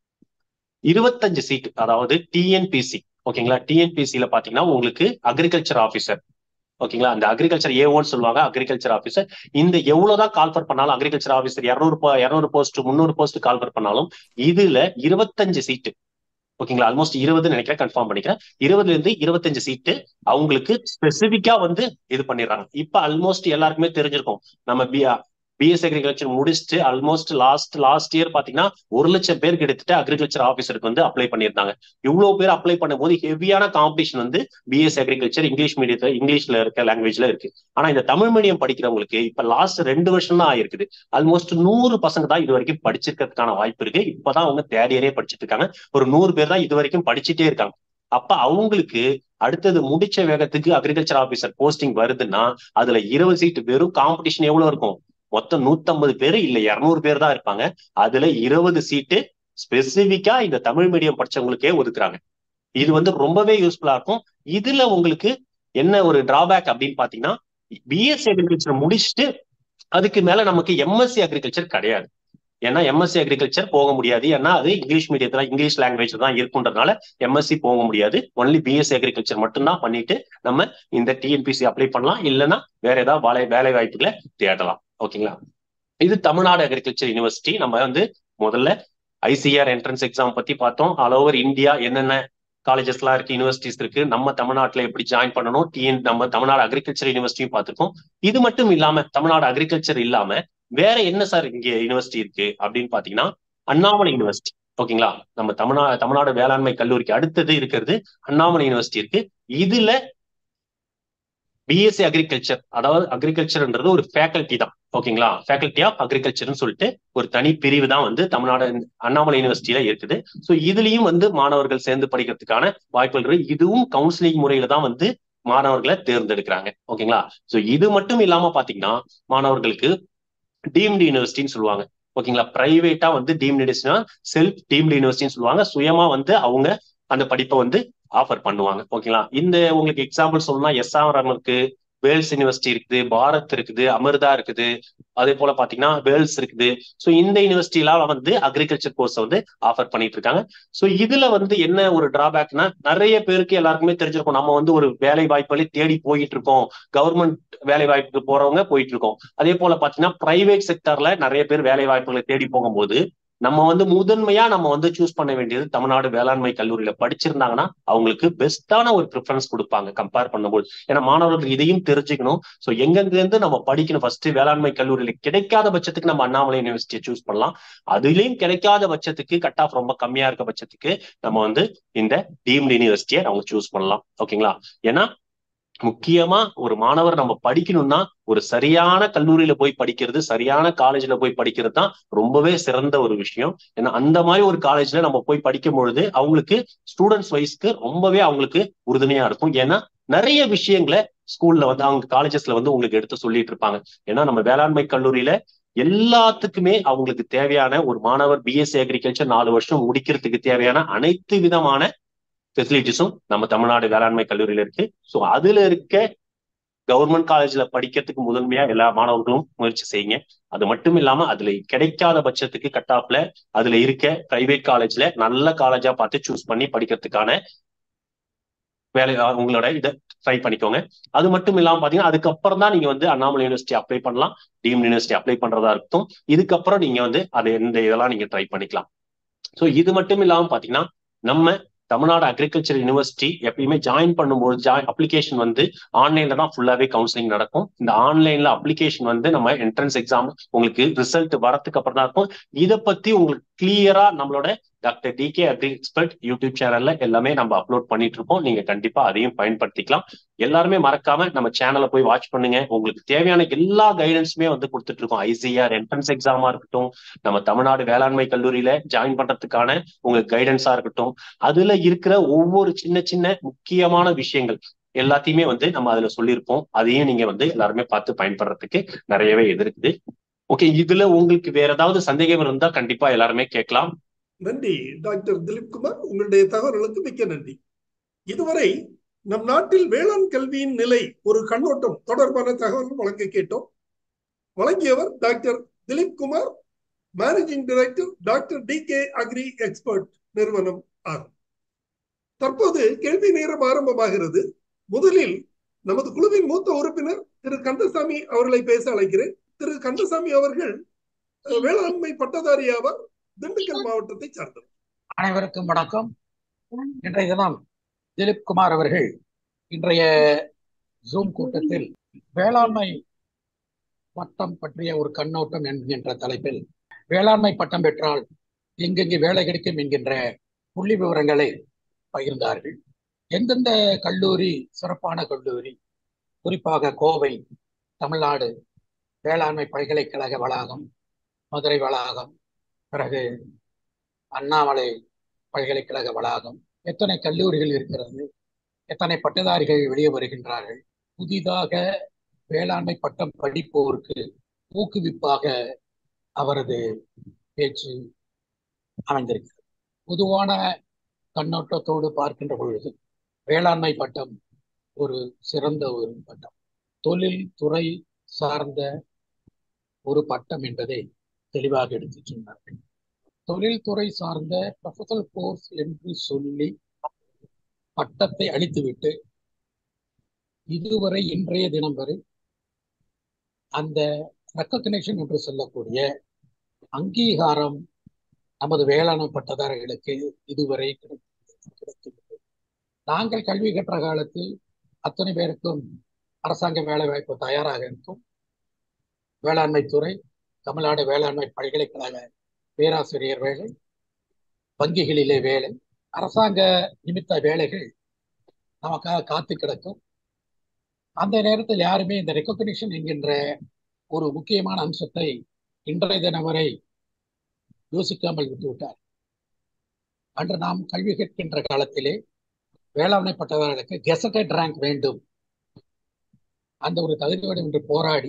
இருபத்தஞ்சு சீட் அதாவது டிஎன்பிசி ஓகேங்களா டிஎன்பிசியில பாத்தீங்கன்னா உங்களுக்கு அக்ரிகல்ச்சர் ஆஃபீஸர் ஓகேங்களா அந்த அக்ரிகல்ச்சர் ஏ ஒன் சொல்லுவாங்க அக்ரிகல்ச்சர் ஆஃபீஸர் இந்த எவ்வளவுதான் கால்ஃபர் பண்ணாலும் அக்ரிகல்ச்சர் ஆஃபீஸர் இரநூறு இரநூறு போஸ்ட் முந்நூறு போஸ்ட் கால்ஃபர் பண்ணாலும் இதுல இருபத்தஞ்சு சீட்டு ஓகேங்களா ஆல்மோஸ்ட் இருபதுன்னு நினைக்கிறேன் கன்ஃபார்ம் பண்ணிக்கிறேன் இருபதுல இருந்து இருபத்தஞ்சு சீட்டு அவங்களுக்கு ஸ்பெசிபிக்கா வந்து இது பண்ணிடுறாங்க இப்ப ஆல்மோஸ்ட் எல்லாருக்குமே தெரிஞ்சிருக்கும் நம்ம பி பிஎஸ் அக்ரிகல்ச்சர் முடிச்சுட்டு ஆல்மோஸ்ட் லாஸ்ட் லாஸ்ட் இயர் பாத்தீங்கன்னா ஒரு லட்சம் பேர் கிட்டத்தட்ட அக்ரிகல்ச்சர் ஆஃபீஸருக்கு வந்து அப்ளை பண்ணியிருந்தாங்க இவ்வளவு பேர் அப்ளை பண்ணும்போது ஹெவியான காம்படிஷன் வந்து பிஎஸ் அக்ரிகல்ச்சர் இங்கிலீஷ் மீடியத்துல இங்கிலீஷ்ல இருக்க லாங்குவேஜ்ல இருக்கு ஆனா இந்த தமிழ் மீடியம் படிக்கிறவங்களுக்கு இப்ப லாஸ்ட் ரெண்டு வருஷம் தான் ஆயிருக்குது ஆல்மோஸ்ட் நூறு பசங்க தான் இது வரைக்கும் படிச்சிருக்கிறதுக்கான வாய்ப்பு இருக்கு இப்பதான் அவங்க தேர்ட் இயரே படிச்சுட்டு இருக்காங்க ஒரு நூறு பேர் தான் இது வரைக்கும் படிச்சுட்டே இருக்காங்க அப்ப அவங்களுக்கு அடுத்தது முடிச்ச வேகத்துக்கு அக்ரிகல்ச்சர் ஆபீசர் போஸ்டிங் வருதுன்னா அதுல இருபது சீட் வெறும் காம்படிஷன் எவ்வளவு இருக்கும் மொத்தம் நூத்தம்பது பேர் இல்ல இருநூறு பேர் தான் இருப்பாங்க அதுல இருபது சீட்டு ஸ்பெசிபிக்கா இந்த தமிழ் மீடியம் படிச்சவங்களுக்கே ஒதுக்குறாங்க இது வந்து ரொம்பவே யூஸ்ஃபுல்லா இருக்கும் இதுல உங்களுக்கு என்ன ஒரு டிராபேக் அப்படின்னு பாத்தீங்கன்னா பிஎஸ்சி அக்ரிகல்ச்சர் முடிச்சுட்டு அதுக்கு மேல நமக்கு எம்எஸ்சி அக்ரிகல்ச்சர் கிடையாது ஏன்னா எம்எஸ்சி அக்ரிகல்ச்சர் போக முடியாது ஏன்னா அது இங்கிலீஷ் மீடியத்துல இங்கிலீஷ் லாங்குவேஜ் தான் இருக்குன்றதுனால எம்எஸ்சி போக முடியாது ஒன்லி பிஎஸ்சி அக்ரிகல்ச்சர் மட்டும்தான் பண்ணிட்டு நம்ம இந்த டிஎன்பிசி அப்ளை பண்ணலாம் இல்லைன்னா வேற ஏதாவது வேலை வேலை வாய்ப்புகளை தேடலாம் ஓகேங்களா இது தமிழ்நாடு அக்ரிகல்ச்சர் யூனிவர்சிட்டி நம்ம வந்து முதல்ல ஐசிஆர் என்ட்ரன்ஸ் எக்ஸாம் பத்தி பார்த்தோம் ஆல் ஓவர் இந்தியா என்னென்ன காலேஜஸ் எல்லாம் இருக்கு யூனிவர்சிட்டிஸ் இருக்கு நம்ம தமிழ்நாட்டுல எப்படி ஜாயின் பண்ணணும் டிஎன் நம்ம தமிழ்நாடு அக்ரிகல்ச்சர் யூனிவர்சிட்டியும் பார்த்திருக்கோம் இது மட்டும் இல்லாம தமிழ்நாடு அக்ரிகல்ச்சர் இல்லாம வேற என்ன சார் இங்க யூனிவர்சிட்டி இருக்கு அப்படின்னு பாத்தீங்கன்னா அண்ணாமலை யூனிவர்சிட்டி ஓகேங்களா நம்ம தமிழ்நாடு தமிழ்நாடு வேளாண்மை கல்லூரிக்கு அடுத்தது இருக்கிறது அண்ணாமலை யூனிவர்சிட்டி இருக்கு இதுல பிஎஸ்சி அக்ரிகல்ச்சர் அதாவது அக்ரிகல்ச்சர்ன்றது ஒரு ஃபேக்கல்ட்டி தான் ஓகேங்களா ஃபேக்கல்ட்டி ஆஃப் அக்ரிகல்ச்சர்னு சொல்லிட்டு ஒரு தனி பிரிவு தான் வந்து தமிழ்நாடு அண்ணாமலை யூனிவர்சிட்டியில இருக்குது ஸோ இதுலயும் வந்து மாணவர்கள் சேர்ந்து படிக்கிறதுக்கான வாய்ப்புகள் இருக்கு இதுவும் கவுன்சிலிங் முறையில தான் வந்து மாணவர்களை தேர்ந்தெடுக்கிறாங்க ஓகேங்களா ஸோ இது மட்டும் இல்லாம பாத்தீங்கன்னா மாணவர்களுக்கு டீம்டு யூனிவர்சிட்டின்னு சொல்லுவாங்க ஓகேங்களா பிரைவேட்டா வந்து டீம்டு யூனிவர்சிட்டினா செல்ஃப் டீம்டு யூனிவர்சிட்டின்னு சொல்லுவாங்க சுயமா வந்து அவங்க அந்த படிப்பை வந்து ஆஃபர் பண்ணுவாங்க ஓகேங்களா இந்த உங்களுக்கு எக்ஸாம்பிள் சொல்லணும்னா எஸ்ஆர்எம் இருக்கு வேல்ஸ் யூனிவர்சிட்டி இருக்குது பாரத் இருக்குது அமிர்தா இருக்குது அதே போல பாத்தீங்கன்னா வேல்ஸ் இருக்குது ஸோ இந்த யூனிவர்சிட்டிலாம் வந்து அக்ரிகல்ச்சர் கோர்ஸ் வந்து ஆஃபர் பண்ணிட்டு இருக்காங்க ஸோ இதுல வந்து என்ன ஒரு டிராபேக்னா நிறைய பேருக்கு எல்லாருக்குமே தெரிஞ்சிருக்கும் நம்ம வந்து ஒரு வேலை வாய்ப்புகளை தேடி போயிட்டு இருக்கோம் கவர்மெண்ட் வேலை வாய்ப்புக்கு போறவங்க போயிட்டு இருக்கோம் அதே போல பாத்தீங்கன்னா பிரைவேட் செக்டர்ல நிறைய பேர் வேலை வாய்ப்புகளை தேடி போகும்போது நம்ம வந்து முதன்மையா நம்ம வந்து சூஸ் பண்ண வேண்டியது தமிழ்நாடு வேளாண்மை கல்லூரியில படிச்சிருந்தாங்கன்னா அவங்களுக்கு பெஸ்டான ஒரு ப்ரிஃபரன்ஸ் கொடுப்பாங்க கம்பேர் பண்ணும்போது ஏன்னா மாணவர்கள் இதையும் தெரிஞ்சுக்கணும் ஸோ எங்கெங்க இருந்து நம்ம படிக்கணும் ஃபர்ஸ்ட் வேளாண்மை கல்லூரியில கிடைக்காத பட்சத்துக்கு நம்ம அண்ணாமலை யூனிவர்சிட்டியை சூஸ் பண்ணலாம் அதுலயும் கிடைக்காத பட்சத்துக்கு கட் ஆஃப் ரொம்ப கம்மியா இருக்க பட்சத்துக்கு நம்ம வந்து இந்த டீம்டு யூனிவர்சிட்டியை நம்ம சூஸ் பண்ணலாம் ஓகேங்களா ஏன்னா முக்கியமா ஒரு மாணவர் நம்ம படிக்கணும்னா ஒரு சரியான கல்லூரியில போய் படிக்கிறது சரியான காலேஜ்ல போய் படிக்கிறது தான் ரொம்பவே சிறந்த ஒரு விஷயம் ஏன்னா அந்த மாதிரி ஒரு காலேஜ்ல நம்ம போய் படிக்கும் பொழுது அவங்களுக்கு ஸ்டூடெண்ட்ஸ் வைஸ்க்கு ரொம்பவே அவங்களுக்கு உறுதுணையா இருக்கும் ஏன்னா நிறைய விஷயங்களை ஸ்கூல்ல வந்து அவங்க காலேஜஸ்ல வந்து உங்களுக்கு எடுத்து சொல்லிட்டு இருப்பாங்க ஏன்னா நம்ம வேளாண்மை கல்லூரியில எல்லாத்துக்குமே அவங்களுக்கு தேவையான ஒரு மாணவர் பிஎஸ்சி அக்ரிகல்ச்சர் நாலு வருஷம் முடிக்கிறதுக்கு தேவையான அனைத்து விதமான ஃபெசிலிட்டிஸும் நம்ம தமிழ்நாடு வேளாண்மை கல்லூரியில இருக்கு ஸோ அதுல இருக்க கவர்மெண்ட் காலேஜ்ல படிக்கிறதுக்கு முதன்மையா எல்லா மாணவர்களும் முயற்சி செய்யுங்க அது மட்டும் இல்லாம அதுல கிடைக்காத பட்சத்துக்கு கட் ஆஃப்ல அதுல இருக்க பிரைவேட் காலேஜ்ல நல்ல காலேஜா பார்த்து சூஸ் பண்ணி படிக்கிறதுக்கான வேலை உங்களோட இதை ட்ரை பண்ணிக்கோங்க அது மட்டும் இல்லாம பாத்தீங்கன்னா அதுக்கப்புறம் தான் நீங்க வந்து அண்ணாமலை யூனிவர்சிட்டி அப்ளை பண்ணலாம் டீம் யூனிவர்சிட்டி அப்ளை பண்றதா இருக்கட்டும் இதுக்கப்புறம் நீங்க வந்து அதை எந்த இதெல்லாம் நீங்க ட்ரை பண்ணிக்கலாம் ஸோ இது மட்டும் இல்லாம பாத்தீங்கன்னா நம்ம தமிழ்நாடு அக்ரிகல்ச்சர் யூனிவர்சிட்டி எப்பயுமே ஜாயின் பண்ணும்போது ஜாயின் அப்ளிகேஷன் வந்து ஆன்லைன்ல தான் ஃபுல்லாவே கவுன்சிலிங் நடக்கும் இந்த ஆன்லைன்ல அப்ளிகேஷன் வந்து நம்ம என்ட்ரன்ஸ் எக்ஸாம் உங்களுக்கு ரிசல்ட் வரதுக்கு அப்புறம் தான் இருக்கும் இதை பத்தி உங்களுக்கு கிளியரா நம்மளோட doctor D K agri expert YouTube சேனல்ல எல்லாமே நம்ம அப்லோட் பண்ணிட்டு இருப்போம் நீங்க கண்டிப்பா அதையும் பயன்படுத்திக்கலாம் எல்லாருமே மறக்காம நம்ம சேனலை போய் வாட்ச் பண்ணுங்க உங்களுக்கு தேவையான எல்லா கைடன்ஸுமே வந்து கொடுத்துட்டு இருக்கோம் ஐசிஆர் என்ட்ரன்ஸ் எக்ஸாமா இருக்கட்டும் நம்ம தமிழ்நாடு வேளாண்மை கல்லூரியில ஜாயின் பண்றதுக்கான உங்களுக்கு கைடன்ஸா இருக்கட்டும் அதுல இருக்கிற ஒவ்வொரு சின்ன சின்ன முக்கியமான விஷயங்கள் எல்லாத்தையுமே வந்து நம்ம அதுல சொல்லியிருப்போம் அதையும் நீங்க வந்து எல்லாருமே பார்த்து பயன்படுறதுக்கு நிறையவே இது இருக்குது ஓகே இதுல உங்களுக்கு வேற ஏதாவது சந்தேகம் இருந்தா கண்டிப்பா எல்லாருமே கேட்கலாம் நன்றி டாக்டர் திலீப் குமார் உங்களுடைய தகவல்களுக்கு மிக்க நன்றி இதுவரை நம் நாட்டில் வேளாண் கல்வியின் நிலை ஒரு கண்ணோட்டம் தொடர்பான தகவல் வழங்க கேட்டோம் வழங்கியவர் doctor Dilip Kumar managing director doctor D K agri expert நிறுவனம் ஆகும் தற்போது கேள்வி நேரம் ஆரம்பமாகிறது முதலில் நமது குழுவின் மூத்த உறுப்பினர் திரு கந்தசாமி அவர்களை பேச அழைக்கிறேன் திரு கந்தசாமி அவர்கள் வேளாண்மை பட்டதாரி ஆவார் திண்டுக்கல் மாவட்டத்தை சார்ந்தவர் அனைவருக்கும் வணக்கம் இன்றைய தினம் திலீப் குமார் அவர்கள் இன்றைய ஜூம் கூட்டத்தில் வேளாண்மை பட்டம் பற்றிய ஒரு கண்ணோட்டம் என்கின்ற தலைப்பில் வேளாண்மை பட்டம் பெற்றால் எங்கெங்கு வேலை கிடைக்கும் என்கின்ற புள்ளி விவரங்களை பகிர்ந்தார்கள் எந்தெந்த கல்லூரி சிறப்பான கல்லூரி குறிப்பாக கோவை தமிழ்நாடு வேளாண்மை பல்கலைக்கழக வளாகம் மதுரை வளாகம் பிறகு அண்ணாமலை பல்கலைக்கழக வளாகம் எத்தனை கல்லூரிகள் இருக்கிறது எத்தனை பட்டதாரிகள் வெளியே வருகின்றார்கள் புதிதாக வேளாண்மை பட்டம் படிப்போருக்கு ஊக்குவிப்பாக அவரது பேச்சு அமைந்திருக்கிறது பொதுவான கண்ணோட்டத்தோடு பார்க்கின்ற பொழுது வேளாண்மை பட்டம் ஒரு சிறந்த ஒரு பட்டம் தொழில் துறை சார்ந்த ஒரு பட்டம் என்பதை தெளிவாக எடுத்து சொன்னார்கள் தொழில்துறை சார்ந்த ப்ரொஃபஷனல் கோர்ஸ் என்று சொல்லி பட்டத்தை அளித்துவிட்டு இதுவரை இன்றைய தினம் வரை அந்த ரெக்கக்னேஷன் என்று சொல்லக்கூடிய அங்கீகாரம் நமது வேளாண் பட்டதாரிகளுக்கு இதுவரை கிடைத்துள்ளது நாங்கள் கல்வி கற்ற காலத்தில் அத்தனை பேருக்கும் அரசாங்க வேலை வாய்ப்பு தயாராக இருக்கும் வேளாண்மை துறை தமிழ்நாடு வேளாண்மை பல்கலைக்கழக பேராசிரியர் வேலை வங்கிகளிலே வேலை அரசாங்க நிமித்த வேலைகள் நமக்காக காத்து கிடக்கும் அந்த நேரத்தில் யாருமே இந்த ரெக்கக்னிஷன் என்கின்ற ஒரு முக்கியமான அம்சத்தை இன்றைய தினம் வரை யோசிக்காமல் விட்டுவிட்டார் அன்று நாம் கல்வி கேட்கின்ற காலத்திலே வேளாண்மை பட்டதாரிகளுக்கு கெசட்டட் ரேங்க் வேண்டும் அந்த ஒரு தகுதியோடு என்று போராடி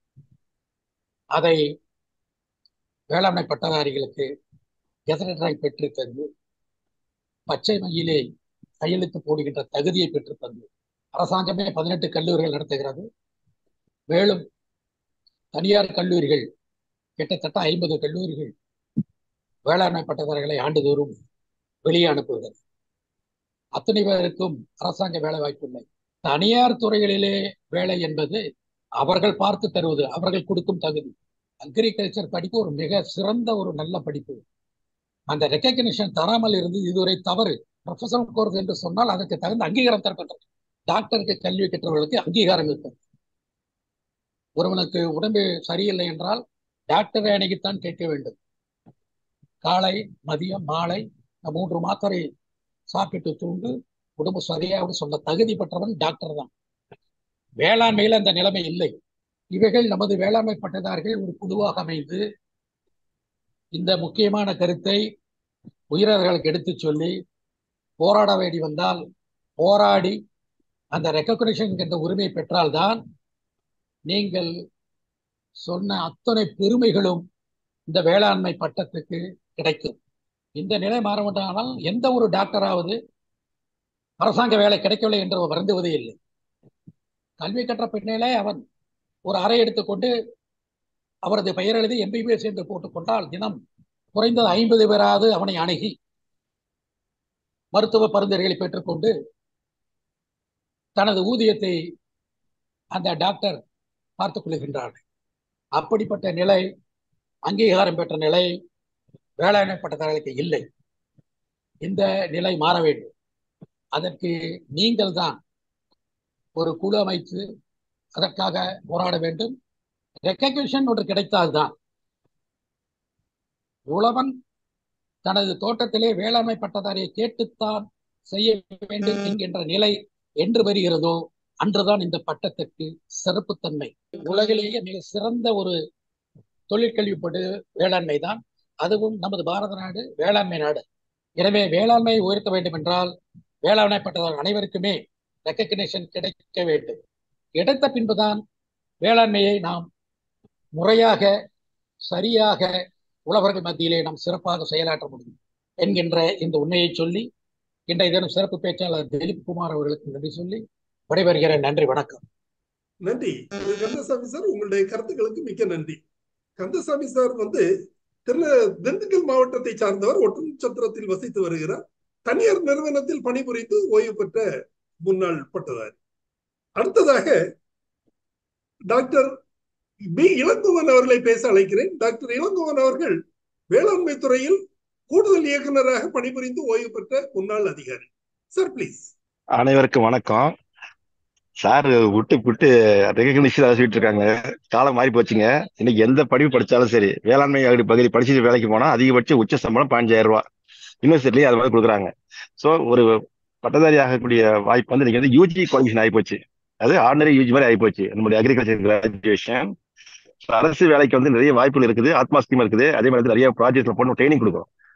அதை வேளாண்மை பட்டதாரிகளுக்கு கெசட்டட் ரேங்க் பெற்று தந்து பச்சை மையிலே கையெழுத்து போடுகின்ற தகுதியை பெற்று தந்து அரசாங்கமே பதினெட்டு கல்லூரிகள் நடத்துகிறது மேலும் தனியார் கல்லூரிகள் கிட்டத்தட்ட ஐம்பது கல்லூரிகள் வேளாண்மை பட்டதாரிகளை ஆண்டுதோறும் வெளியே அனுப்புகிறது அத்தனை பேருக்கும் அரசாங்க வேலை வாய்ப்பு இல்லை தனியார் துறைகளிலே வேலை என்பது அவர்கள் பார்த்து தருவது அவர்கள் கொடுக்கும் தகுதி அக்ரிகல்ச்சர் படிப்பு ஒரு மிக சிறந்த ஒரு நல்ல படிப்பு அந்த ரெக்கக்னிஷன் தராமல் இருந்து இதுவரை தவறு ப்ரொஃபஷனல் கோர்ஸ் என்று சொன்னால் அதற்கு தகுந்த அங்கீகாரம் தரப்பட்டது டாக்டருக்கு கல்வி கற்றவர்களுக்கு அங்கீகாரம் இருக்கிறது ஒருவனுக்கு உடம்பு சரியில்லை என்றால் டாக்டரை அணுகித்தான் கேட்க வேண்டும் காலை மதியம் மாலை மூன்று மாத்திரை சாப்பிட்டு தூண்டு உடம்பு சரியாக சொல்ல தகுதி பெற்றவன் டாக்டர் தான் வேளாண்மையில் அந்த நிலைமை இல்லை இவைகள் நமது வேளாண்மை பட்டதார்கள் ஒரு குழுவாக அமைந்து இந்த முக்கியமான கருத்தை உயிரர்களுக்கு எடுத்து சொல்லி போராட வேண்டி வந்தால் போராடி அந்த ரெக்கக்னிஷன் என்ற உரிமை பெற்றால்தான் நீங்கள் சொன்ன அத்தனை பெருமைகளும் இந்த வேளாண்மை பட்டத்துக்கு கிடைக்கும் இந்த நிலை மாற வேண்டானால் எந்த ஒரு டாக்டராவது அரசாங்க வேலை கிடைக்கவில்லை என்று வருந்துவதே இல்லை கல்வி கற்ற பின்னேலே அவன் ஒரு அறை எடுத்துக்கொண்டு அவரது பெயர் எழுதி எம்பிபிஎஸ் என்று போட்டுக்கொண்டால் தினம் குறைந்தது ஐம்பது பேராவது அவனை அணுகி மருத்துவ பரிந்துரைகளை பெற்றுக்கொண்டு தனது ஊதியத்தை அந்த டாக்டர் பார்த்துக் கொள்கின்றார்கள் அப்படிப்பட்ட நிலை அங்கீகாரம் பெற்ற நிலை வேளாண்மை பட்டதாரிகளுக்கு இல்லை இந்த நிலை மாற வேண்டும் அதற்கு நீங்கள் தான் ஒரு குழு அமைத்து அதற்காக போராட வேண்டும் ரெக்கக்னிஷன் ஒன்று கிடைத்தால்தான் உழவன் தனது தோட்டத்திலே வேளாண்மை பட்டதாரியை கேட்டுத்தான் செய்ய வேண்டும் என்கின்ற நிலை என்று வருகிறதோ அன்றுதான் இந்த பட்டத்திற்கு சிறப்புத்தன்மை உலகிலேயே மிக சிறந்த ஒரு தொழிற்கல்வி படு வேளாண்மை தான் அதுவும் நமது பாரத நாடு வேளாண்மை நாடு எனவே வேளாண்மையை உயர்த்த வேண்டும் என்றால் வேளாண்மை பட்டதார் அனைவருக்குமே ரெக்கக்னேஷன் கிடைக்க வேண்டும் கிடைத்த பின்புதான் வேளாண்மையை நாம் முறையாக சரியாக உழவர்கள் மத்தியிலே நாம் சிறப்பாக செயலாற்ற முடியும் என்கின்ற இந்த உண்மையை சொல்லி இன்றைய தினம் சிறப்பு பேச்சாளர் திலீப் குமார் அவர்களுக்கு நன்றி சொல்லி விடைபெறுகிறேன் நன்றி வணக்கம் நன்றி கந்தசாமி சார் உங்களுடைய கருத்துக்களுக்கு மிக்க நன்றி கந்தசாமி சார் வந்து திரு திண்டுக்கல் மாவட்டத்தை சார்ந்தவர் ஒட்டன்சத்திரத்தில் வசித்து வருகிறார் தனியார் நிறுவனத்தில் பணிபுரிந்து ஓய்வு பெற்ற முன்னாள் பட்டதாரி அடுத்ததாக டாக்டர் பி இளங்கோவன் அவர்களை பேச அழைக்கிறேன் டாக்டர் இளங்கோவன் அவர்கள் வேளாண்மை துறையில் கூடுதல் இயக்குநராக பணிபுரிந்து ஓய்வு பெற்ற முன்னாள் அதிகாரி சார் பிளீஸ் அனைவருக்கும் வணக்கம் சார் விட்டு விட்டு ரெகக்னிஷன் சொல்லிட்டு இருக்காங்க காலம் மாறி போச்சுங்க இன்னைக்கு எந்த படிப்பு படிச்சாலும் சரி வேளாண்மை அகடி பகுதி படிச்சு வேலைக்கு போனா அதிகபட்ச உச்ச சம்பளம் பதினஞ்சாயிரம் ரூபாய் யூனிவர்சிட்டிலேயே அது மாதிரி கொடுக்குறாங்க ஸோ ஒரு பட்டதாரி ஆகக்கூடிய வாய்ப்பு வந்து இன்னைக்கு வந்து யூஜி குவாலிஃபிகேஷன் ஆகிப்போச்சு அது ஆர்டினரி யூஜி மாதிரி ஆகிப்போச்சு நம்மளுடைய அக்ரிகல்ச்சர் கிராஜுவேஷன் அரசு வேலைக்கு வந்து நிறைய வாய்ப்புகள் இருக்குது ஆத்மா ஸ்கீம் இருக்குது அதே மாதிரி நிறைய ப்ராஜெக்ட்ல போட்டு ட்ரைனிங் கொடுக்குறோம்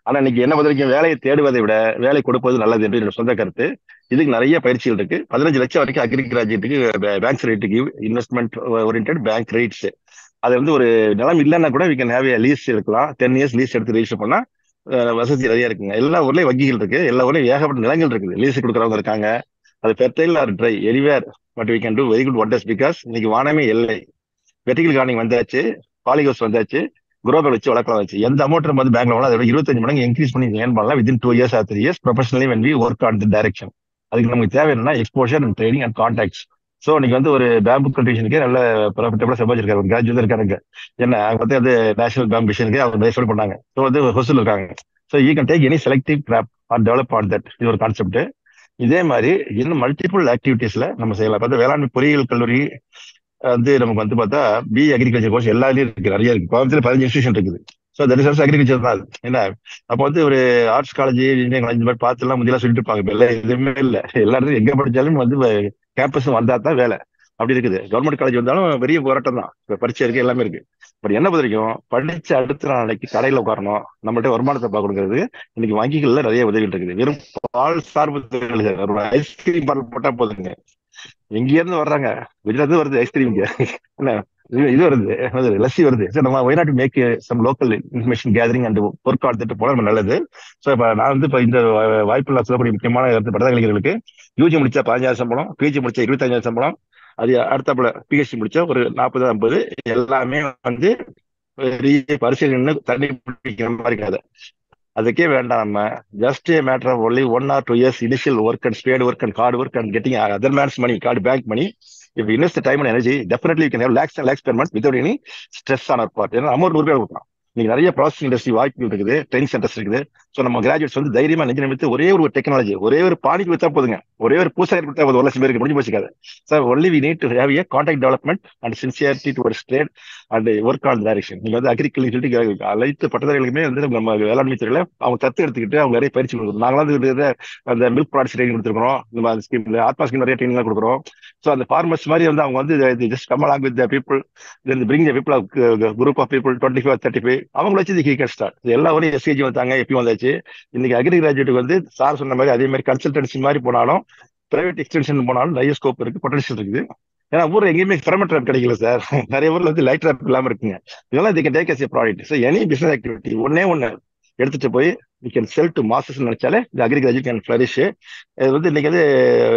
ஆனா இன்னைக்கு என்ன பொறுத்த வரைக்கும் வேலையை தேடுவதை விட வேலை கொடுப்பது நல்லது என்று என்னோட சொந்த கருத்து இதுக்கு நிறைய பயிற்சிகள் இருக்கு பதினஞ்சு லட்சம் வரைக்கும் அக்ரி கிராஜுவேட்டுக்கு பேங்க்ஸ் ரேட்டுக்கு இன்வெஸ்ட்மெண்ட் ஓரியன்ட் பேங்க் ரேட்ஸ் அது வந்து ஒரு நிலம் இல்லைன்னா கூட வி கேன் ஹேவ் லீஸ் எடுக்கலாம் டென் இயர்ஸ் லீஸ் எடுத்து ரெஜிஸ்டர் பண்ணா அஹ், வசதி நிறைய இருக்குங்க எல்லா ஊர்லயும் வங்கிகள் இருக்கு எல்லா ஊர்லயும் ஏகப்பட்ட நிலங்கள் இருக்குது லீஸ் கொடுக்குறவங்க இருக்காங்க அது fertile or dry anywhere but we can do very good wonders because இன்னைக்கு வானமே இல்லை வெர்டிகல் கார்னிங் வந்தாச்சு பாலிகோஸ் வந்தாச்சு குரோபர் வச்சு வளர்க்கலாம் வச்சு எந்த அமௌண்ட் நம்ம வந்து பேங்க்ல வாங்கலாம் அதோட இருபத்தஞ்சு மடங்கு இன்க்ரீஸ் பண்ணி ஏன் பண்ணலாம் within two years or three years professionally when we work on the direction அதுக்கு நமக்கு தேவை என்னன்னா exposure and training and contacts so இன்னைக்கு வந்து ஒரு பேம்பு கண்டிஷனுக்கு நல்ல ப்ராஃபிட்டபிளா சம்பாதிச்சிருக்காரு ஒரு கிராஜுவேட் இருக்காருங்க என்ன அவங்க வந்து அது நேஷனல் பேங்க் மிஷனுக்கு அவங்க பேஸ்ட் பண்ணாங்க ஸோ வந்து ஹொசூல் இருக்காங்க so you can take any selective crop or develop on that இது ஒரு கான்செப்ட் இதே மாதிரி இன்னும் மல்டிபிள் ஆக்டிவிட்டீஸ்ல நம்ம செய்யலாம் பார்த்தா வேளாண்மை பொறியியல் கல்லூரி வந்து நமக்கு வந்து பார்த்தா பி அக்ரிகல்ச்சர் கோர்ஸ் எல்லாத்துலயும் இருக்கு நிறைய இருக்கு கோயம்புத்தூர் பதினஞ்சு இன்ஸ்டியூஷன் இருக்குது ஸோ தட் இஸ் அக்ரிகல்ச்சர் தான் அது. என்ன அப்போ வந்து ஒரு ஆர்ட்ஸ் காலேஜ் இன்ஜினியரிங் காலேஜ் இந்த மாதிரி பார்த்து எல்லாம் முந்தியெல்லாம் சொல்லிட்டு இருப்பாங்க இப்ப எல்லாம் எதுவுமே இல்லை எல்லா இடத்துலயும் எங்க படிச்சாலும் வந்து கேம்பஸ் வந்தா தான் வேலை அப்படி இருக்குது கவர்மெண்ட் காலேஜ் வந்தாலும் பெரிய போராட்டம் தான் இப்ப பரீட்சை இருக்கு எல்லாமே இருக்கு பட் என்ன பொறுத்த வரைக்கும் படிச்ச அடுத்த நாளைக்கு கடையில உட்காரணும் நம்மள்ட்ட வருமானத்தை பார்க்கணுங்கிறது இன்னைக்கு வங்கிகள்ல நிறைய உதவிகள் இருக்குது வெறும் பால் சார்பு தொழில் இல்லை. ஒரு ஐஸ்கிரீம் பார்லர் போட்டா போதுங்க எங்க இருந்து வர்றாங்க குஜராத் வருது ஐஸ்கிரீம் இங்க என்ன இது இது வருது என்னது, லஸ்ஸி வருது சரி நம்ம why not make some local information gathering and work ஆடுத்துட்டு போல நம்ம நல்லது ஸோ இப்போ நான் வந்து இப்போ இந்த வா- வாய்ப்புள்ள சொல்லக்கூடிய முக்கியமான கருத்து பட்டதாரிகளுக்கு யூஜி முடிச்சா பதினஞ்சாயிரம் சம்பளம் பிஜி முடிச்சா இருபத்தஞ்சாயிரம் சம்பளம் அது அடுத்தாப்புல பிஹெச்டி முடிச்சா ஒரு நாற்பது ஐம்பது எல்லாமே வந்து பெரிய பரிசீலனை தண்ணி பிடிக்கிற மாதிரி கதை அதுக்கே வேண்டாம் நம்ம just a matter of only one or two years initial work and spade work and hard work and getting other man's money card bank money if invest time and energy definitely can have lakhs and lakhs per month without any stress on our part ஏன்னா amount நூறு பேர் கொடுக்கலாம் நீங்க நிறைய processing industry வாய்ப்புகள் இருக்குது training centres இருக்குது so நம்ம கிராஜுவேட்ஸ் வந்து தைரியமா நெஞ்சு நிமித்து ஒரே ஒரு டெக்னாலஜி ஒரே ஒரு பானிக்கு வித்தா போதுங்க ஒரே ஒரு பூசாரி கொடுத்தா போதும் ஒரு லட்சம் பேருக்கு முடிஞ்சு போச்சுக்காது sir only we need to have a contact development and sincerity to state and work on direction நீங்க வந்து அக்ரிகல்ச்சர் அனைத்து பட்டதாரிகளுமே வந்து நம்ம வேளாண்மை துறையில அவங்க தத்து எடுத்துக்கிட்டு அவங்க நிறைய பயிற்சி கொடுக்குறோம் நாங்களாம் வந்து இது அந்த மில்க் ப்ராடக்ட்ஸ் ட்ரைனிங் கொடுத்துருக்கோம் இந்த ஸ்கீம் ஆத்மா ஸ்கீம் நிறைய ட்ரைனிங் கொடுக்குறோம் ஸோ அந்த ஃபார்மர்ஸ் மாதிரி வந்து அவங்க வந்து just come along with people bring people group of people twenty five thirty five அவங்கள வச்சு தி கேன் ஸ்டார்ட் எல்லா வரையும் எஸ்ஏஜி வந்தாங்க எப்பயும் வந்தாச்சு இன்னைக்கு அக்ரி கிராஜுவேட்டுக்கு வந்து சார் சொன்ன மாதிரி அதே மாதிரி கன்சல்டன்சி மாதிரி போனாலும் பிரைவேட் எக்ஸ்டென்ஷன் போனாலும் நிறைய ஸ்கோப் இருக்கு பொட்டன்ஷியல் இருக்குது ஏன்னா ஊர்ல எங்கேயுமே பெர்மனன்ட் ட்ராப் கிடைக்கல சார் நிறைய ஊர்ல வந்து லைட் ட்ராப் இல்லாம இருக்குங்க இதெல்லாம் the can take as a product so any business activity ஒன்னே ஒன்னு எடுத்துட்டு போய் we can sell to masses நினைச்சாலே இந்த அக்ரி கிராஜுவேட் கேன் ஃபிளரிஷ் இது வந்து இன்னைக்கு வந்து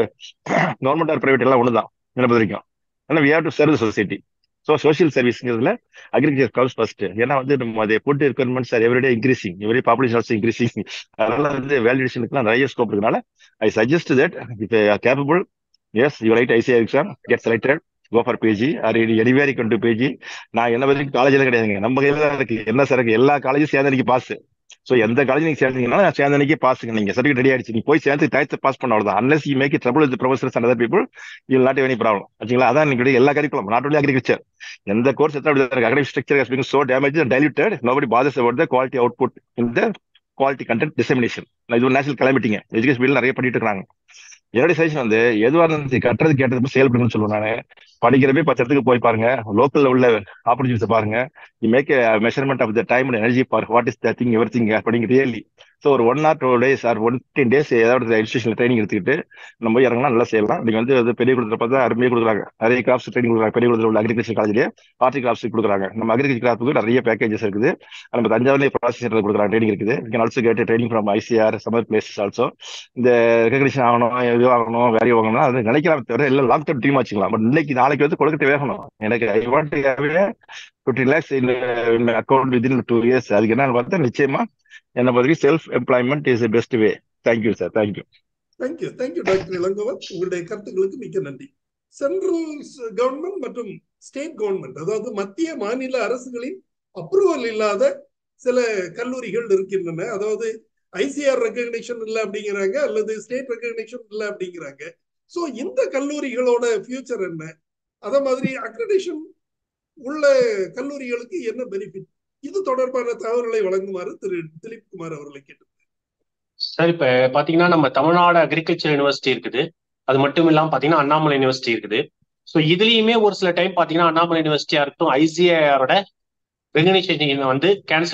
கவர்மெண்ட் ஆர் பிரைவேட் எல்லாம் ஒண்ணுதான் என்ன பொறுத்த வரைக்கும் ஏன்னா we have to serve society so social சர்வீஸ்ங்கிறதுல அக்ரிகல்ச்சர் கவுஸ் ஃபர்ஸ்ட் ஏன்னா வந்து நம்ம அது food requirements are everyday increasing every population also increasing அதனால வந்து வேல்யூஷனுக்குலாம் நிறைய ஸ்கோப் இருக்கனால I suggest that if capable as you write ICI exam get selected go for PG or anywhere கொண்டு பேஜி நான் என்ன வரைக்கும் காலேஜில் கிடையாதுங்க நம்ம கையில தான் இருக்கு என்ன சார் இருக்கு எல்லா காலேஜும் சேர்ந்த அன்னைக்கு பாஸ் ஸோ எந்த காலேஜ் நீங்க சேர்ந்தீங்கன்னா சேர்ந்த அன்னைக்கு பாஸுங்க நீங்க சர்டிஃபிகேட் ரெடி ஆயிடுச்சு நீ போய் சேர்ந்து டயத்தை பாஸ் பண்ண அவ்வளவுதான் unless you make trouble with professors and other people you not any problem ஆச்சுங்களா அதான் இன்னைக்கு எல்லா கரிக்குலம் நாட் ஒன்லி அக்ரிகல்ச்சர் எந்த கோர்ஸ் எடுத்தா அப்படி இருக்கு academic structure has been so damage and diluted nobody bothers about the quality output in the quality content dissemination இது ஒரு நேஷனல் கிளம்பிட்டிங்க எஜுகேஷன் பில் நிறைய பண்ணிட்டு இருக்காங்க என்னுடைய சஜஷன் வந்து எதுவாக இருந்தாலும் கட்டுறது கேட்டது செயல்படுங்கன்னு சொல்லுவேன் நான் படிக்கிறப்பே பத்து இடத்துக்கு போய் பாருங்க லோக்கல்ல உள்ள ஆப்பர்ச்சுனிட்டிஸ் பாருங்க you make measurement of the time and energy for what is the thing ever thing அப்படிங்க ரியலி ஸோ ஒரு one or two days or one ten days ஏதாவது இன்ஸ்டியூஷன் ட்ரைனிங் எடுத்துக்கிட்டு நம்ம போய் இறங்கினா நல்லா செய்யலாம் நீங்க வந்து அது பெரிய கொடுத்துற பார்த்தா அருமையாக கொடுக்குறாங்க நிறைய கிராப்ஸ் ட்ரைனிங் கொடுக்குறாங்க பெரிய கொடுத்துற உள்ள அக்ரிகல்ச்சர் காலேஜ்லேயே ஆர்டி கிராப்ஸ் கொடுக்குறாங்க நம்ம அக்ரிகல்ச்சர் கிராப்ஸுக்கு நிறைய பேக்கேஜஸ் இருக்குது நம்ம தஞ்சாவூர்லேயே ப்ராசஸ் கொடுக்குறாங்க ட்ரைனிங் இருக்குது you can also get training from ICR summer places also இந்த ரெகக்னிஷன் ஆகணும் இது ஆகணும் வேரி ஆகணும் அது நினைக்கலாம் தவிர எல்லாம் லாங் டர்ம் டீம் வச்சுக்கலாம் பட் இன்னைக்கு நாளைக்கு வந்து கொடுக்கறது வேகணும் எனக்கு I want fifty lakhs in account within two years அதுக்கு என்னன்னு பார்த்தா நிச்சயமா என்ன பத்தி self employment is best way thank you sir thank you thank you thank you doctor Elangovan உங்களுடைய கருத்துக்களுக்கு மிக்க நன்றி சென்ட்ரல் கவர்மெண்ட் மற்றும் ஸ்டேட் கவர்மெண்ட் அதாவது மத்திய மாநில அரசுகளின் அப்ரூவல் இல்லாத சில கல்லூரிகள் இருக்கின்றன அதாவது ஐசிஆர் ரெக்கக்னிஷன் இல்லை அப்படிங்கிறாங்க அல்லது ஸ்டேட் ரெக்கக்னிஷன் இல்லை அப்படிங்கிறாங்க ஸோ இந்த கல்லூரிகளோட ஃபியூச்சர் என்ன அத மாதிரி அக்ரிடேஷன் உள்ள கல்லூரிகளுக்கு என்ன பெனிஃபிட் இது தொடர்பான தகவல்களை வழங்குமாறு திரு திலீப் குமார் அவர்களை கேட்டு சார் இப்ப பாத்தீங்கன்னா நம்ம தமிழ்நாடு அக்ரிகல்ச்சர் யூனிவர்சிட்டி இருக்குது அது மட்டும் இல்லாம பாத்தீங்கன்னா அண்ணாமலை யூனிவர்சிட்டி இருக்குது ஸோ இதுலயுமே ஒரு சில டைம் பாத்தீங்கன்னா அண்ணாமலை யூனிவர்சிட்டியா இருக்கட்டும் ஐசிஐஆரோட ரெகனைசேஷன் வந்து கேன்சல் ஆகும்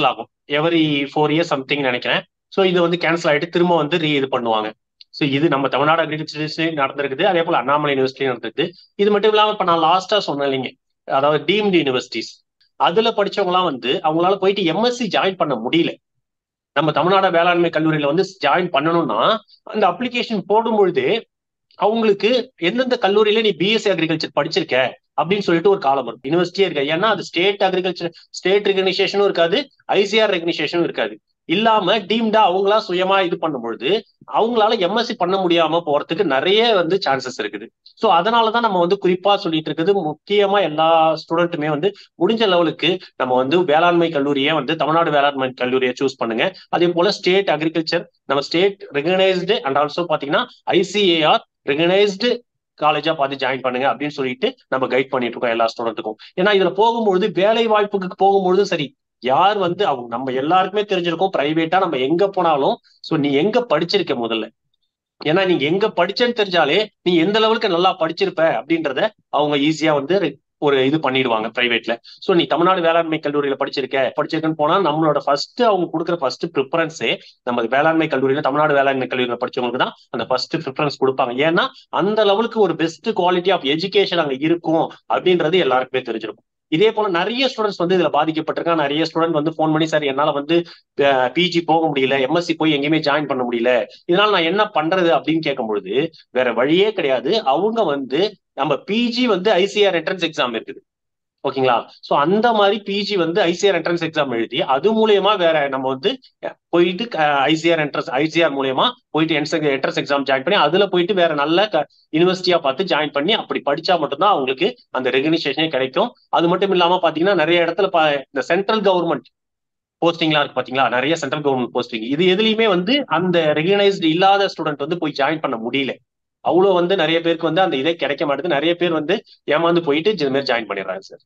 எவரி ஃபோர் இயர்ஸ் சம்திங் நினைக்கிறேன் ஸோ இது வந்து கேன்சல் ஆயிட்டு திரும்ப வந்து ரீ இது பண்ணுவாங்க ஸோ இது நம்ம தமிழ்நாடு அக்ரிகல்ச்சர் நடந்திருக்குது அதே போல அண்ணாமலை யூனிவர்சிட்டி நடந்திருக்கு இது மட்டும் இல்லாமல் இப்போ நான் லாஸ்டா சொன்னேன் இல்லைங்க அதாவது டீம்டு யூனிவர்சிட்டிஸ் அதுல படிச்சவங்கலாம் வந்து அவங்களால போயிட்டு எம்எஸ்சி ஜாயின் பண்ண முடியல நம்ம தமிழ்நாடு வேளாண்மை கல்லூரியில வந்து ஜாயின் பண்ணணும்னா அந்த அப்ளிகேஷன் போடும் பொழுது அவங்களுக்கு எந்தெந்த கல்லூரியில நீ பிஎஸ்சி அக்ரிகல்ச்சர் படிச்சிருக்க அப்படின்னு சொல்லிட்டு ஒரு காலம் வரும் யூனிவர்சிட்டியே இருக்காது ஏன்னா அது ஸ்டேட் அக்ரிகல்ச்சர் ஸ்டேட் ரெகனைசேஷனும் இருக்காது ஐசிஆர் ரெகனைசேஷனும் இருக்காது இல்லாம டீம்டா அவங்களா சுயமா இது பண்ணும்பொழுது அவங்களால எம்எஸ்சி பண்ண முடியாம போறதுக்கு நிறைய வந்து சான்சஸ் இருக்குது ஸோ அதனாலதான் நம்ம வந்து குறிப்பா சொல்லிட்டு இருக்குது முக்கியமா எல்லா ஸ்டூடெண்ட்டுமே வந்து முடிஞ்ச லெவலுக்கு நம்ம வந்து வேளாண்மை கல்லூரியை வந்து தமிழ்நாடு வேளாண்மை கல்லூரியை சூஸ் பண்ணுங்க அதே போல ஸ்டேட் அக்ரிகல்ச்சர் நம்ம ஸ்டேட் ரெகனைஸ்டு அண்ட் ஆல்சோ பாத்தீங்கன்னா ஐசிஏஆர் ரெகனைஸ்டு காலேஜா பார்த்து ஜாயின் பண்ணுங்க அப்படின்னு சொல்லிட்டு நம்ம கைட் பண்ணிட்டு இருக்கோம் எல்லா ஸ்டூடெண்ட்டுக்கும் ஏன்னா இதுல போகும்பொழுது வேலை வாய்ப்புக்கு போகும்பொழுதும் சரி யார் வந்து அவங்க நம்ம எல்லாருக்குமே தெரிஞ்சிருக்கோம் பிரைவேட்டா நம்ம எங்க போனாலும் சோ நீ எங்க படிச்சிருக்க முதல்ல ஏன்னா நீங்க எங்க படிச்சேன்னு தெரிஞ்சாலே நீ எந்த லெவலுக்கு நல்லா படிச்சிருப்ப அப்படின்றத அவங்க ஈஸியா வந்து ஒரு இது பண்ணிடுவாங்க பிரைவேட்ல சோ நீ தமிழ்நாடு வேளாண்மை கல்லூரியில படிச்சிருக்க படிச்சிருக்கன்னு போனா நம்மளோட ஃபர்ஸ்ட் அவங்க கொடுக்குற ஃபர்ஸ்ட் ப்ரிஃபரன்ஸே நம்ம வேளாண்மை கல்லூரியில தமிழ்நாடு வேளாண்மை கல்லூரியில படிச்சவங்களுக்கு தான் அந்த ஃபர்ஸ்ட் ப்ரிஃபரன்ஸ் கொடுப்பாங்க ஏன்னா அந்த லெவலுக்கு ஒரு பெஸ்ட் குவாலிட்டி ஆஃப் எஜுகேஷன் அங்க இருக்கும் அப்படின்றது எல்லாருக்குமே தெரிஞ்சிருக்கும் இதே போல நிறைய ஸ்டூடெண்ட்ஸ் வந்து இதுல பாதிக்கப்பட்டிருக்காங்க நிறைய ஸ்டூடெண்ட் வந்து ஃபோன் பண்ணி சார் என்னால வந்து பிஜி போக முடியல எம்எஸ்சி போய் எங்கேயுமே ஜாயின் பண்ண முடியல இதனால நான் என்ன பண்றது அப்படின்னு கேட்கும் பொழுது வேற வழியே கிடையாது அவங்க வந்து நம்ம பிஜி வந்து ஐசிஆர் என்ட்ரன்ஸ் எக்ஸாம் இருக்குது ஓகேங்களா சோ அந்த மாதிரி பிஜி வந்து ஐசிஆர் என்ட்ரன்ஸ் எக்ஸாம் எழுதி அது மூலியமா வேற நம்ம வந்து போயிட்டு ஐசிஆர் என்ட்ரன்ஸ் ஐசிஆர் மூலியமா போயிட்டு என்ட்ரன்ஸ் எக்ஸாம் ஜாயின் பண்ணி அதுல போயிட்டு வேற நல்ல யூனிவர்சிட்டியா பார்த்து ஜாயின் பண்ணி அப்படி படிச்சா மட்டும்தான் அவங்களுக்கு அந்த ரெகனைசேஷனே கிடைக்கும் அது மட்டும் இல்லாம பாத்தீங்கன்னா நிறைய இடத்துல இந்த சென்ட்ரல் கவர்மெண்ட் போஸ்டிங்லாம் இருக்கு பாத்தீங்களா நிறைய சென்ட்ரல் கவர்மெண்ட் போஸ்டிங் இது எதுலயுமே வந்து அந்த ரெகனைஸ்டு இல்லாத ஸ்டூடெண்ட் வந்து போய் ஜாயின் பண்ண முடியல அவ்வளவு வந்து நிறைய பேருக்கு வந்து அந்த இதே கிடைக்க மாட்டேது நிறைய பேர் வந்து ஏமாந்து போயிட்டு இது மாதிரி ஜாயின் பண்ணிடுறாங்க சார்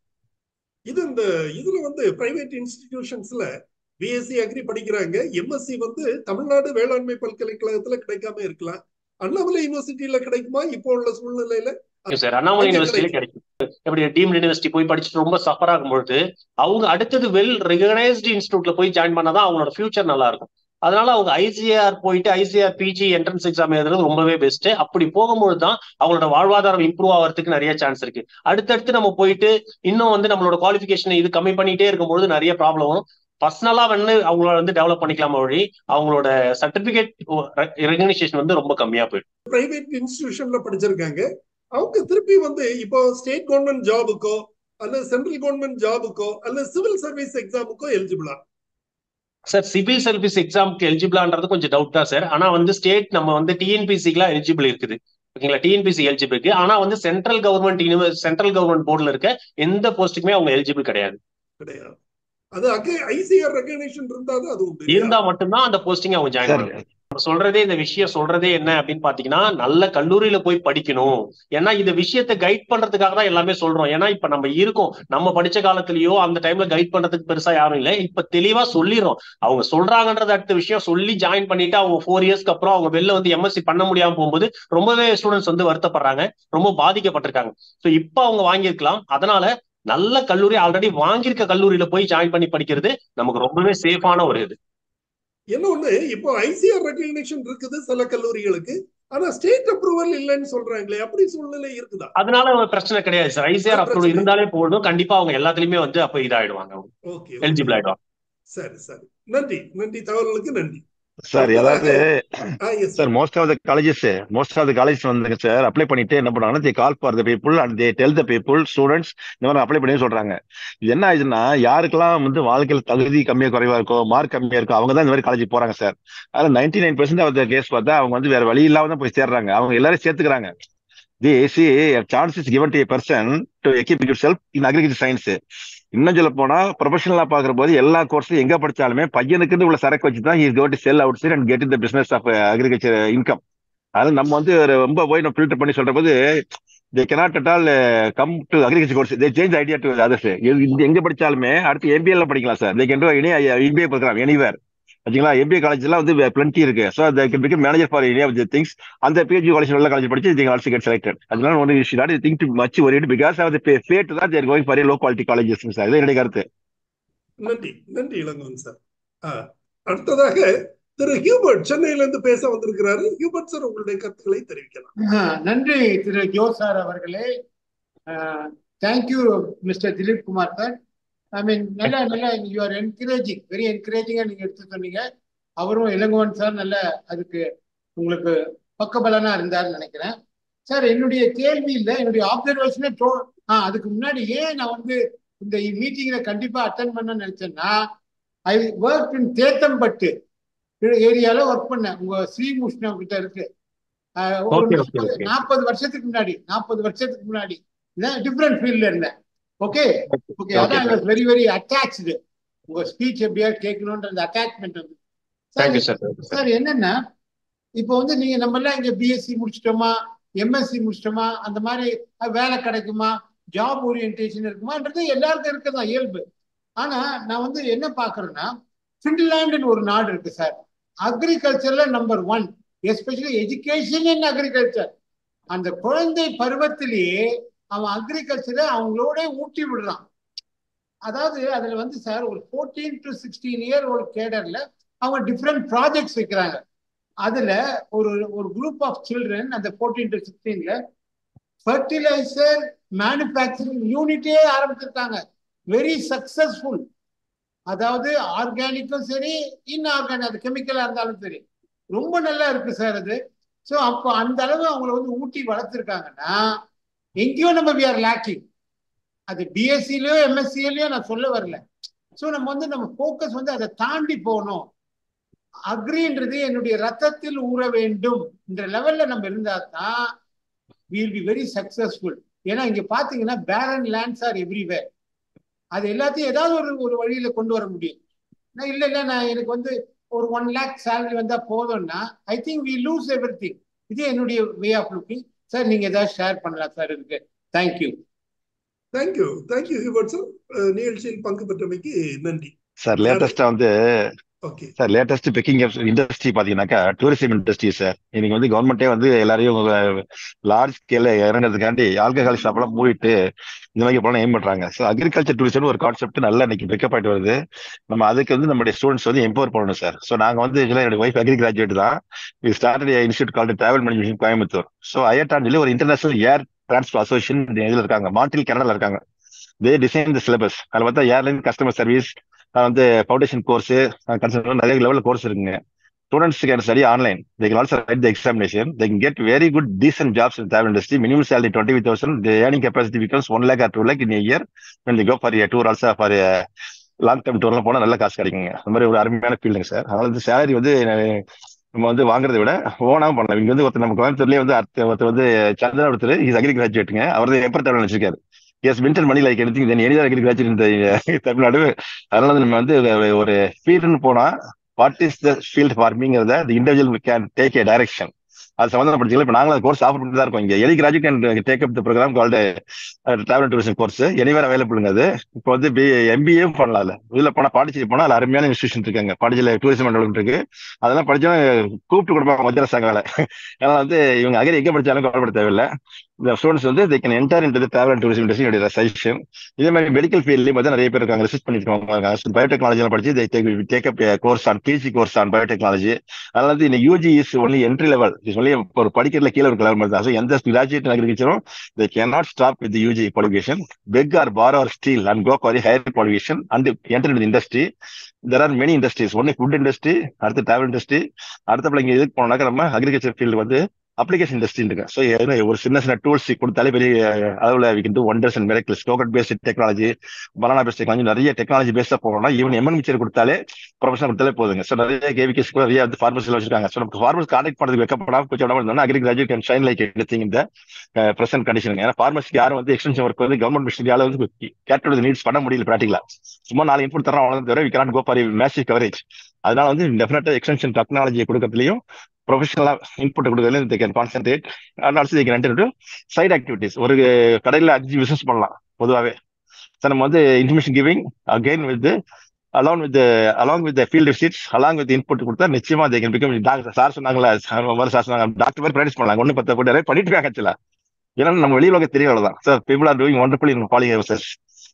இது இந்த இதுல வந்து பிரைவேட் இன்ஸ்டிடியூஷன்ஸ்ல பிஎஸ்சி அக்ரி படிக்கிறாங்க எம்எஸ்சி வந்து தமிழ்நாடு வேளாண்மை பல்கலைக்கழகத்துல கிடைக்காம இருக்கலாம் அண்ணாமலை யூனிவர்சிட்டியில கிடைக்குமா இப்போ உள்ள சூழ்நிலையில சார் அண்ணாமலை யூனிவர்சிட்டியில கிடைக்கும் எப்படி டீம் யூனிவர்சிட்டி போய் படிச்சுட்டு ரொம்ப சஃபர் ஆகும்பொழுது அவங்க அடுத்தது வெல் ரெகனைஸ்டு இன்ஸ்டியூட்ல போய் ஜாயின் பண்ணாதான் அவங்களோட ஃபியூச்சர் நல்லா இருக்கும் அதனால அவங்க ஐசிஆர் போயிட்டு ஐசிஆர் பிஜி என்ட்ரன்ஸ் எக்ஸாம் எழுதுறது ரொம்பவே பெஸ்ட் அப்படி போகும்போது தான் அவங்களோட வாழ்வாதாரம் இம்ப்ரூவ் ஆகிறதுக்கு நிறைய சான்ஸ் இருக்கு அடுத்தடுத்து நம்ம போயிட்டு இன்னும் வந்து நம்மளோட குவாலிஃபிகேஷன் இது கம்மி பண்ணிட்டே இருக்கும்போது நிறைய ப்ராப்ளம் வரும் பர்சனலா வந்து அவங்கள வந்து டெவலப் பண்ணிக்கலாம் வழி அவங்களோட சர்டிபிகேட் ரெகனைசேஷன் வந்து ரொம்ப கம்மியா போயிடும் பிரைவேட் இன்ஸ்டிடியூஷன்ல படிச்சிருக்காங்க அவங்க திருப்பி வந்து இப்போ ஸ்டேட் கவர்மெண்ட் ஜாபுக்கோ அல்லது சென்ட்ரல் கவர்மெண்ட் ஜாபுக்கோ அல்லது சிவில் சர்வீஸ் எக்ஸாமுக்கோ எலிஜிபிளா சார் சிவில் சர்வீஸ் எக்ஸாமுக்கு எலிஜிபிளான்றது கொஞ்சம் டவுட் தான் சார் ஆனா வந்து ஸ்டேட் நம்ம வந்து டிஎன்பிசிக்குலாம் எலிஜிபிள் இருக்குது ஓகேங்களா டிஎன்பிசி எலிஜிபிள் இருக்கு ஆனா வந்து central government universe central government போர்டில் இருக்க எந்த போஸ்ட்டுக்குமே அவங்க எலிஜிபிள் கிடையாது கிடையாது அது ஐசிஆர் ரெகனேஷன் இருந்தா தான் அது உண்டு இருந்தா மட்டும்தான் அந்த போஸ்டிங் அவங்க ஜாயின் பண்ணுவாங்க சொல்றதே இந்த விஷயம் சொல்றதே என்ன அப்படின்னு பாத்தீங்கன்னா நல்ல கல்லூரியில போய் படிக்கணும் ஏன்னா இந்த விஷயத்த கைட் பண்றதுக்காக தான் எல்லாமே சொல்றோம் ஏன்னா இப்ப நம்ம இருக்கோம் நம்ம படிச்ச காலத்திலயோ அந்த டைம்ல கைட் பண்றதுக்கு பெருசா யாரும் இல்லை இப்ப தெளிவா சொல்லிடுறோம் அவங்க சொல்றாங்கன்றது அடுத்த விஷயம் சொல்லி ஜாயின் பண்ணிட்டு அவங்க ஃபோர் இயர்ஸ்க்கு அப்புறம் அவங்க வெளில வந்து எம்எஸ்சி பண்ண முடியாம போகும்போது ரொம்பவே ஸ்டூடெண்ட்ஸ் வந்து வருத்தப்படுறாங்க ரொம்ப பாதிக்கப்பட்டிருக்காங்க ஸோ இப்ப அவங்க வாங்கியிருக்கலாம் அதனால நல்ல கல்லூரி ஆல்ரெடி வாங்கியிருக்க கல்லூரியில போய் ஜாயின் பண்ணி படிக்கிறது நமக்கு ரொம்பவே சேஃபான ஒரு இது என்ன ஒண்ணு இப்போ ஐசிஆர் ரெகக்னிஷன் இருக்குது சில கல்லூரிகளுக்கு ஆனா ஸ்டேட் அப்ரூவல் இல்லைன்னு சொல்றாங்களே அப்படி சூழ்நிலை இருக்குதா அதனால பிரச்சனை கிடையாது சார் ஐசிஆர் அப்ரூவல் இருந்தாலே போதும் கண்டிப்பா அவங்க எல்லாத்துலயுமே வந்து அப்ப இதாயிடுவாங்க ஓகே எலிஜிபிள் ஆயிடுவாங்க சரி சரி நன்றி நன்றி தகவல்களுக்கு நன்றி சார் அதாவது sir most of the colleges most of the college வந்துங்க சார் அப்ளை பண்ணிட்டு என்ன பண்ணுவாங்கன்னா they call for the people and they tell the people students இந்த மாதிரி அப்ளை பண்ணி சொல்றாங்க இது என்ன ஆயிடுச்சுன்னா யாருக்கெல்லாம் வந்து வாழ்க்கையில் தகுதி கம்மியா குறைவா இருக்கோ மார்க் கம்மியா இருக்கோ அவங்க தான் இந்த மாதிரி காலேஜ் போறாங்க சார் அதில் ninety nine percent of the case பார்த்தா அவங்க வந்து வேற வழி இல்லாம தான் போய் சேர்றாங்க அவங்க எல்லாரும் சேர்த்துக்கிறாங்க the see chance is given to person to equip yourself in agriculture science இன்னும் சொல்ல போனா ப்ரொஃபஷனலா பாக்குற போது எல்லா கோர்ஸும் எங்க படிச்சாலுமே பையனுக்கு உள்ள சரக்கு வச்சு தான் is got sell outside and get இந்த பிசினஸ் ஆஃப் அக்ரிகல்ச்சர் இன்கம் அதனால நம்ம வந்து ரொம்ப போய் நம்ம ஃபில்டர் பண்ணி சொல்ற போது they cannot at all come to agriculture course they change idea to others எங்க படிச்சாலுமே அடுத்து எம்பிஏல படிக்கலாம் sir they can do any MBA படிக்கலாம் எனிவேர் ஓகேங்களா எம்பிஏ காலேஜ்லாம் வந்து பிளண்டி இருக்கு so they can become manager for any of the things அந்த பிஹெச்டி காலேஜ் நல்ல காலேஜ் படிச்சு தே ஆல்சோ கெட் செலக்டட் அதனால one you should not think too much worried because of the fate தான் தேர் going for low quality colleges sir இது என்னுடைய கருத்து நன்றி நன்றி இளங்கோன் சார் அடுத்ததாக திரு ஹியூபர்ட் சென்னையில இருந்து பேச வந்திருக்கிறாரு ஹியூபர்ட் சார் உங்களுடைய கருத்துக்களை தெரிவிக்கலாம் நன்றி திரு ஜோ சார் அவர்களே thank you mister Dileep Kumar sir I mean நல்ல நல்ல யூ ஆர் என்கரேஜிங் வெரி என்கரேஜிங்கா நீங்க எடுத்து சொன்னீங்க அவரும் இளங்கோவன் சார் நல்ல அதுக்கு உங்களுக்கு பக்கபலனா இருந்தாருன்னு நினைக்கிறேன் சார் என்னுடைய கேள்வி இல்லை என்னுடைய ஆப்சர்வேஷனே டோ ஆ அதுக்கு முன்னாடி ஏன் நான் வந்து இந்த மீட்டிங்ல கண்டிப்பா அட்டன் பண்ண நினைச்சேன்னா ஐ ஒர்க் இன் தேத்தம்பட்டு ஏரியால ஒர்க் பண்ணேன் உங்க ஸ்ரீமுஷ்ணம் கிட்ட இருக்கு ஒரு நாற்பது வருஷத்துக்கு முன்னாடி நாற்பது வருஷத்துக்கு முன்னாடி டிஃப்ரெண்ட் ஃபீல்ட்ல இருந்தேன் ஓகே ஓகே அதான் வெரி வெரி அட்டாச்சு உங்க ஸ்பீச் எப்படியா கேட்கணும்ன்ற அந்த அட்டாச்மெண்ட் வந்து சார் என்னன்னா இப்போ வந்து நீங்க நம்ம எல்லாம் இங்க பிஎஸ்சி முடிச்சிட்டோமா எம்எஸ்சி முடிச்சிட்டோமா அந்த மாதிரி வேலை கிடைக்குமா ஜாப் ஓரியன்டேஷன் இருக்குமான்றது எல்லாருக்கும் இருக்குதான் இயல்பு ஆனா நான் வந்து என்ன பாக்குறேன்னா பின்லாண்டுன்னு ஒரு நாடு இருக்கு சார் அக்ரிகல்ச்சர்ல number one especially education in agriculture அந்த குழந்தை பருவத்திலேயே அவன் அக்ரிகல்ச்சரை அவங்களோட ஊட்டி விடுறான் அதாவது அதுல வந்து சார் ஒரு ஃபோர்டீன் டு சிக்ஸ்டீன் இயர் ஒரு கேடர்ல அவங்க டிஃப்ரெண்ட் ப்ராஜெக்ட்ஸ் வைக்கிறாங்க அதுல ஒரு ஒரு குரூப் ஆஃப் சில்ட்ரன் அந்த ஃபோர்டீன் டு சிக்ஸ்டீன்ல ஃபர்டிலைசர் மேனுஃபேக்சரிங் யூனிட்டே ஆரம்பிச்சிருக்காங்க வெரி சக்சஸ்ஃபுல் அதாவது ஆர்கானிக்கும் சரி இன்ஆர்கானிக் அது கெமிக்கலா இருந்தாலும் சரி ரொம்ப நல்லா இருக்கு சார் அது ஸோ அப்போ அந்த அளவு அவங்கள வந்து ஊட்டி வளர்த்துருக்காங்கன்னா எங்கேயோ நம்ம வி ஆர் லேக்கிங் அது பிஎஸ்சிலயோ எம்எஸ்சிலயோ நான் சொல்ல வரல ஸோ நம்ம வந்து நம்ம ஃபோக்கஸ் வந்து அதை தாண்டி போகணும் அக்ரின்றது என்னுடைய ரத்தத்தில் ஊற வேண்டும் என்ற லெவல்ல நம்ம இருந்தா தான் வில் பி வெரி சக்சஸ்ஃபுல் ஏன்னா இங்க பாத்தீங்கன்னா பேரன் லேண்ட்ஸ் ஆர் எவ்ரிவேர் அது எல்லாத்தையும் ஏதாவது ஒரு ஒரு வழியில கொண்டு வர முடியும் நான் இல்லை இல்லை நான் எனக்கு வந்து ஒரு ஒன் லேக் சேலரி வந்தா போதும்னா I think we lose everything இது என்னுடைய வே ஆஃப் லுக்கிங் சார் நீங்க ஏதாவது ஷேர் பண்ணலாம் சார் இருக்கு thank you thank you thank you Hubert sir நிகழ்ச்சியில் பங்கு பெற்றமைக்கு நன்றி சார் லேட்டஸ்டா வந்து சார் லேட்டஸ்ட் பிக்கிங் இண்டஸ்ட்ரி பாத்தீங்கன்னாக்கா டூரிசம் இண்டஸ்ட்ரி சார் இன்னைக்கு வந்து கவர்மெண்டே வந்து எல்லாரையும் லார்ஜ் ஸ்கேல இறங்குறதுக்காண்டி ஆல்கஹால் ஷாப் எல்லாம் மூடிட்டு இந்த மாதிரி போலாம் எய்ம் பண்றாங்க ஸோ அக்ரிகல்ச்சர் டூரிசம் ஒரு கான்செப்ட் நல்லா இன்னைக்கு பிக்கப் ஆயிட்டு வருது நம்ம அதுக்கு வந்து நம்மளுடைய ஸ்டூடெண்ட்ஸ் வந்து எம்பவர் பண்ணணும் சார் ஸோ நாங்க வந்து என்னோட ஒய்ஃப் அக்ரி கிராஜுவேட் தான் இது started institute called travel management Coimbatore so ஐஎட்டான் சொல்லி ஒரு இன்டர்நேஷனல் ஏர் டிரான்ஸ்போர்ட் அசோசியேஷன் இதுல இருக்காங்க மாண்டில் கனடால இருக்காங்க தே டிசைன் த சிலபஸ் அதில் பார்த்தா ஏர்லைன் கஸ்டமர் சர்வீஸ் வந்து ஃபவுண்டேஷன் கோர்ஸ் நிறைய லெவலில் கோர்ஸ் இருக்குங்க students can study online they can also write the examination they can get very good decent jobs in travel industry minimum salary twenty thousand the earning capacity becomes one lakh or two lakh in year when the go for tour also for long term டூர்லாம் போனால் நல்ல காசு கிடைக்குங்க அந்த மாதிரி ஒரு அருமையான ஃபீல்டுங்க sir அதனால வந்து சேலரி வந்து நம்ம வந்து வாங்குறத விட ஓனாவும் பண்ணலாம் இங்க வந்து ஒருத்தர் நம்ம கோயம்புத்தூர்லயே வந்து ஒருத்தர் வந்து சந்திரா ஒருத்தர் இஸ் அக்ரி கிராஜுவேட்டுங்க அவர் எப்பர் தமிழ் வச்சிருக்காரு எஸ் வின்டர் மணி லைக் எடுத்து தென் எனிதர் அக்ரி கிராஜுவேட் இந்த தமிழ்நாடு அதனால நம்ம வந்து ஒரு ஃபீல்டுன்னு போனா வாட் இஸ் த ஃபீல்ட் ஃபார்மிங்கிறத the individual can take a direction அது சம்பந்தப்பட்ட இப்போ நாங்களும் கோர்ஸ் ஆஃபர் பண்ணிட்டு தான் இருக்கோம் இங்க any graduate can take up the programme called travel tourism course anywhere அவைலபிளுங்க அது இப்போ வந்து பி எம்பிஏ பண்ணலாம் இதுல போனா பாண்டிச்சேரி போனா அதுல அருமையான இன்ஸ்டியூஷன் இருக்காங்க பாண்டிச்சேரி டூரிசம் டெவலப்மெண்ட் இருக்கு அதெல்லாம் படிச்சா கூப்பிட்டு கொடுப்பாங்க மத்திய அரசாங்கால ஏன்னா வந்து இவங்க அகரி எங்க படிச்சாலும் கவலைப்பட தேவையில்லை இந்த ஸ்டூடெண்ட்ஸ் வந்து they can enter into travel and tourism industry suggestion இதே மாதிரி மெடிக்கல் ஃபீல்ட்லயும் பார்த்தா நிறைய பேர் இருக்காங்க ரிசர்ச் பண்ணிருக்காங்க பயோடெக்னாலஜி எல்லாம் படிச்சு take up course on PG course on biotechnology அதனால வந்து இந்த UG is only entry level is only ஒரு படிக்கிறதுல கீழே ஒரு லெவல் தான் எந்த கிராஜுவேட் அக்ரிகல்ச்சரும் they can not stop with UG qualification beg or borrow or steal and go for higher qualification and enter in industry there are many industries ஒன்னு food industry அடுத்து travel industry அடுத்த இங்க இதுக்கு போனாக்கா நம்ம அக்ரிகல்ச்சர் ஃபீல்டு வந்து application industry இருக்கு so ஒரு சின்ன சின்ன டூல்ஸ் கொடுத்தாலே பெரிய அளவில் we can do wonders and miracles token based technology banana based technology நிறைய டெக்னாலஜி பேஸ்டா போகணும்னா ஈவன் எம்என் மிச்சர் கொடுத்தாலே ப்ரொஃபஷனல் கொடுத்தாலே போதுங்க ஸோ நிறைய கேவிகேஸ் கூட நிறைய வந்து ஃபார்மர்ஸ் வச்சிருக்காங்க ஸோ நம்ம ஃபார்மர்ஸ் கான்டாக்ட் பண்ணுறதுக்கு வைக்கப்படாம கொஞ்சம் விடாம இருந்தோம்னா agri graduate can shine like எடுத்தீங்க இந்த ப்ரெசென்ட் கண்டிஷன் ஏன்னா ஃபார்மர்ஸ்க்கு யாரும் வந்து எக்ஸ்டென்ஷன் ஒர்க் வந்து கவர்மெண்ட் மிஷினரியால வந்து கேட்டோட நீட்ஸ் பண்ண முடியல ப்ராக்டிகலா சும்மா நாலு இன்புட் தரோம் அவ்வளோ தவிர we can go for massive coverage அதனால வந்து டெஃபினட்டா எக்ஸ்டென்ஷன் டெக்னாலஜியை கொடுக்கறதுலையும் ப்ரொஃபஷனலா இன்புட் கொடுக்கறதுல they can concentrate and also they can enter side activities ஒரு கடையில் அஞ்சு பிசினஸ் பண்ணலாம் பொதுவாகவே சார் நம்ம வந்து information giving again with along with along with field visits along with input கொடுத்தா நிச்சயமா they can become doctor sir சொன்னாங்களா சார் சொன்னாங்க டாக்டர் மாதிரி ப்ராக்டிஸ் பண்ணலாம் ஒன்று பத்து கூட பண்ணிட்டு இருக்காங்க ஆக்சுவலா ஏன்னா நம்ம வெளி உலக தெரிய அவ்வளவுதான் sir people are doing wonderful in polling sir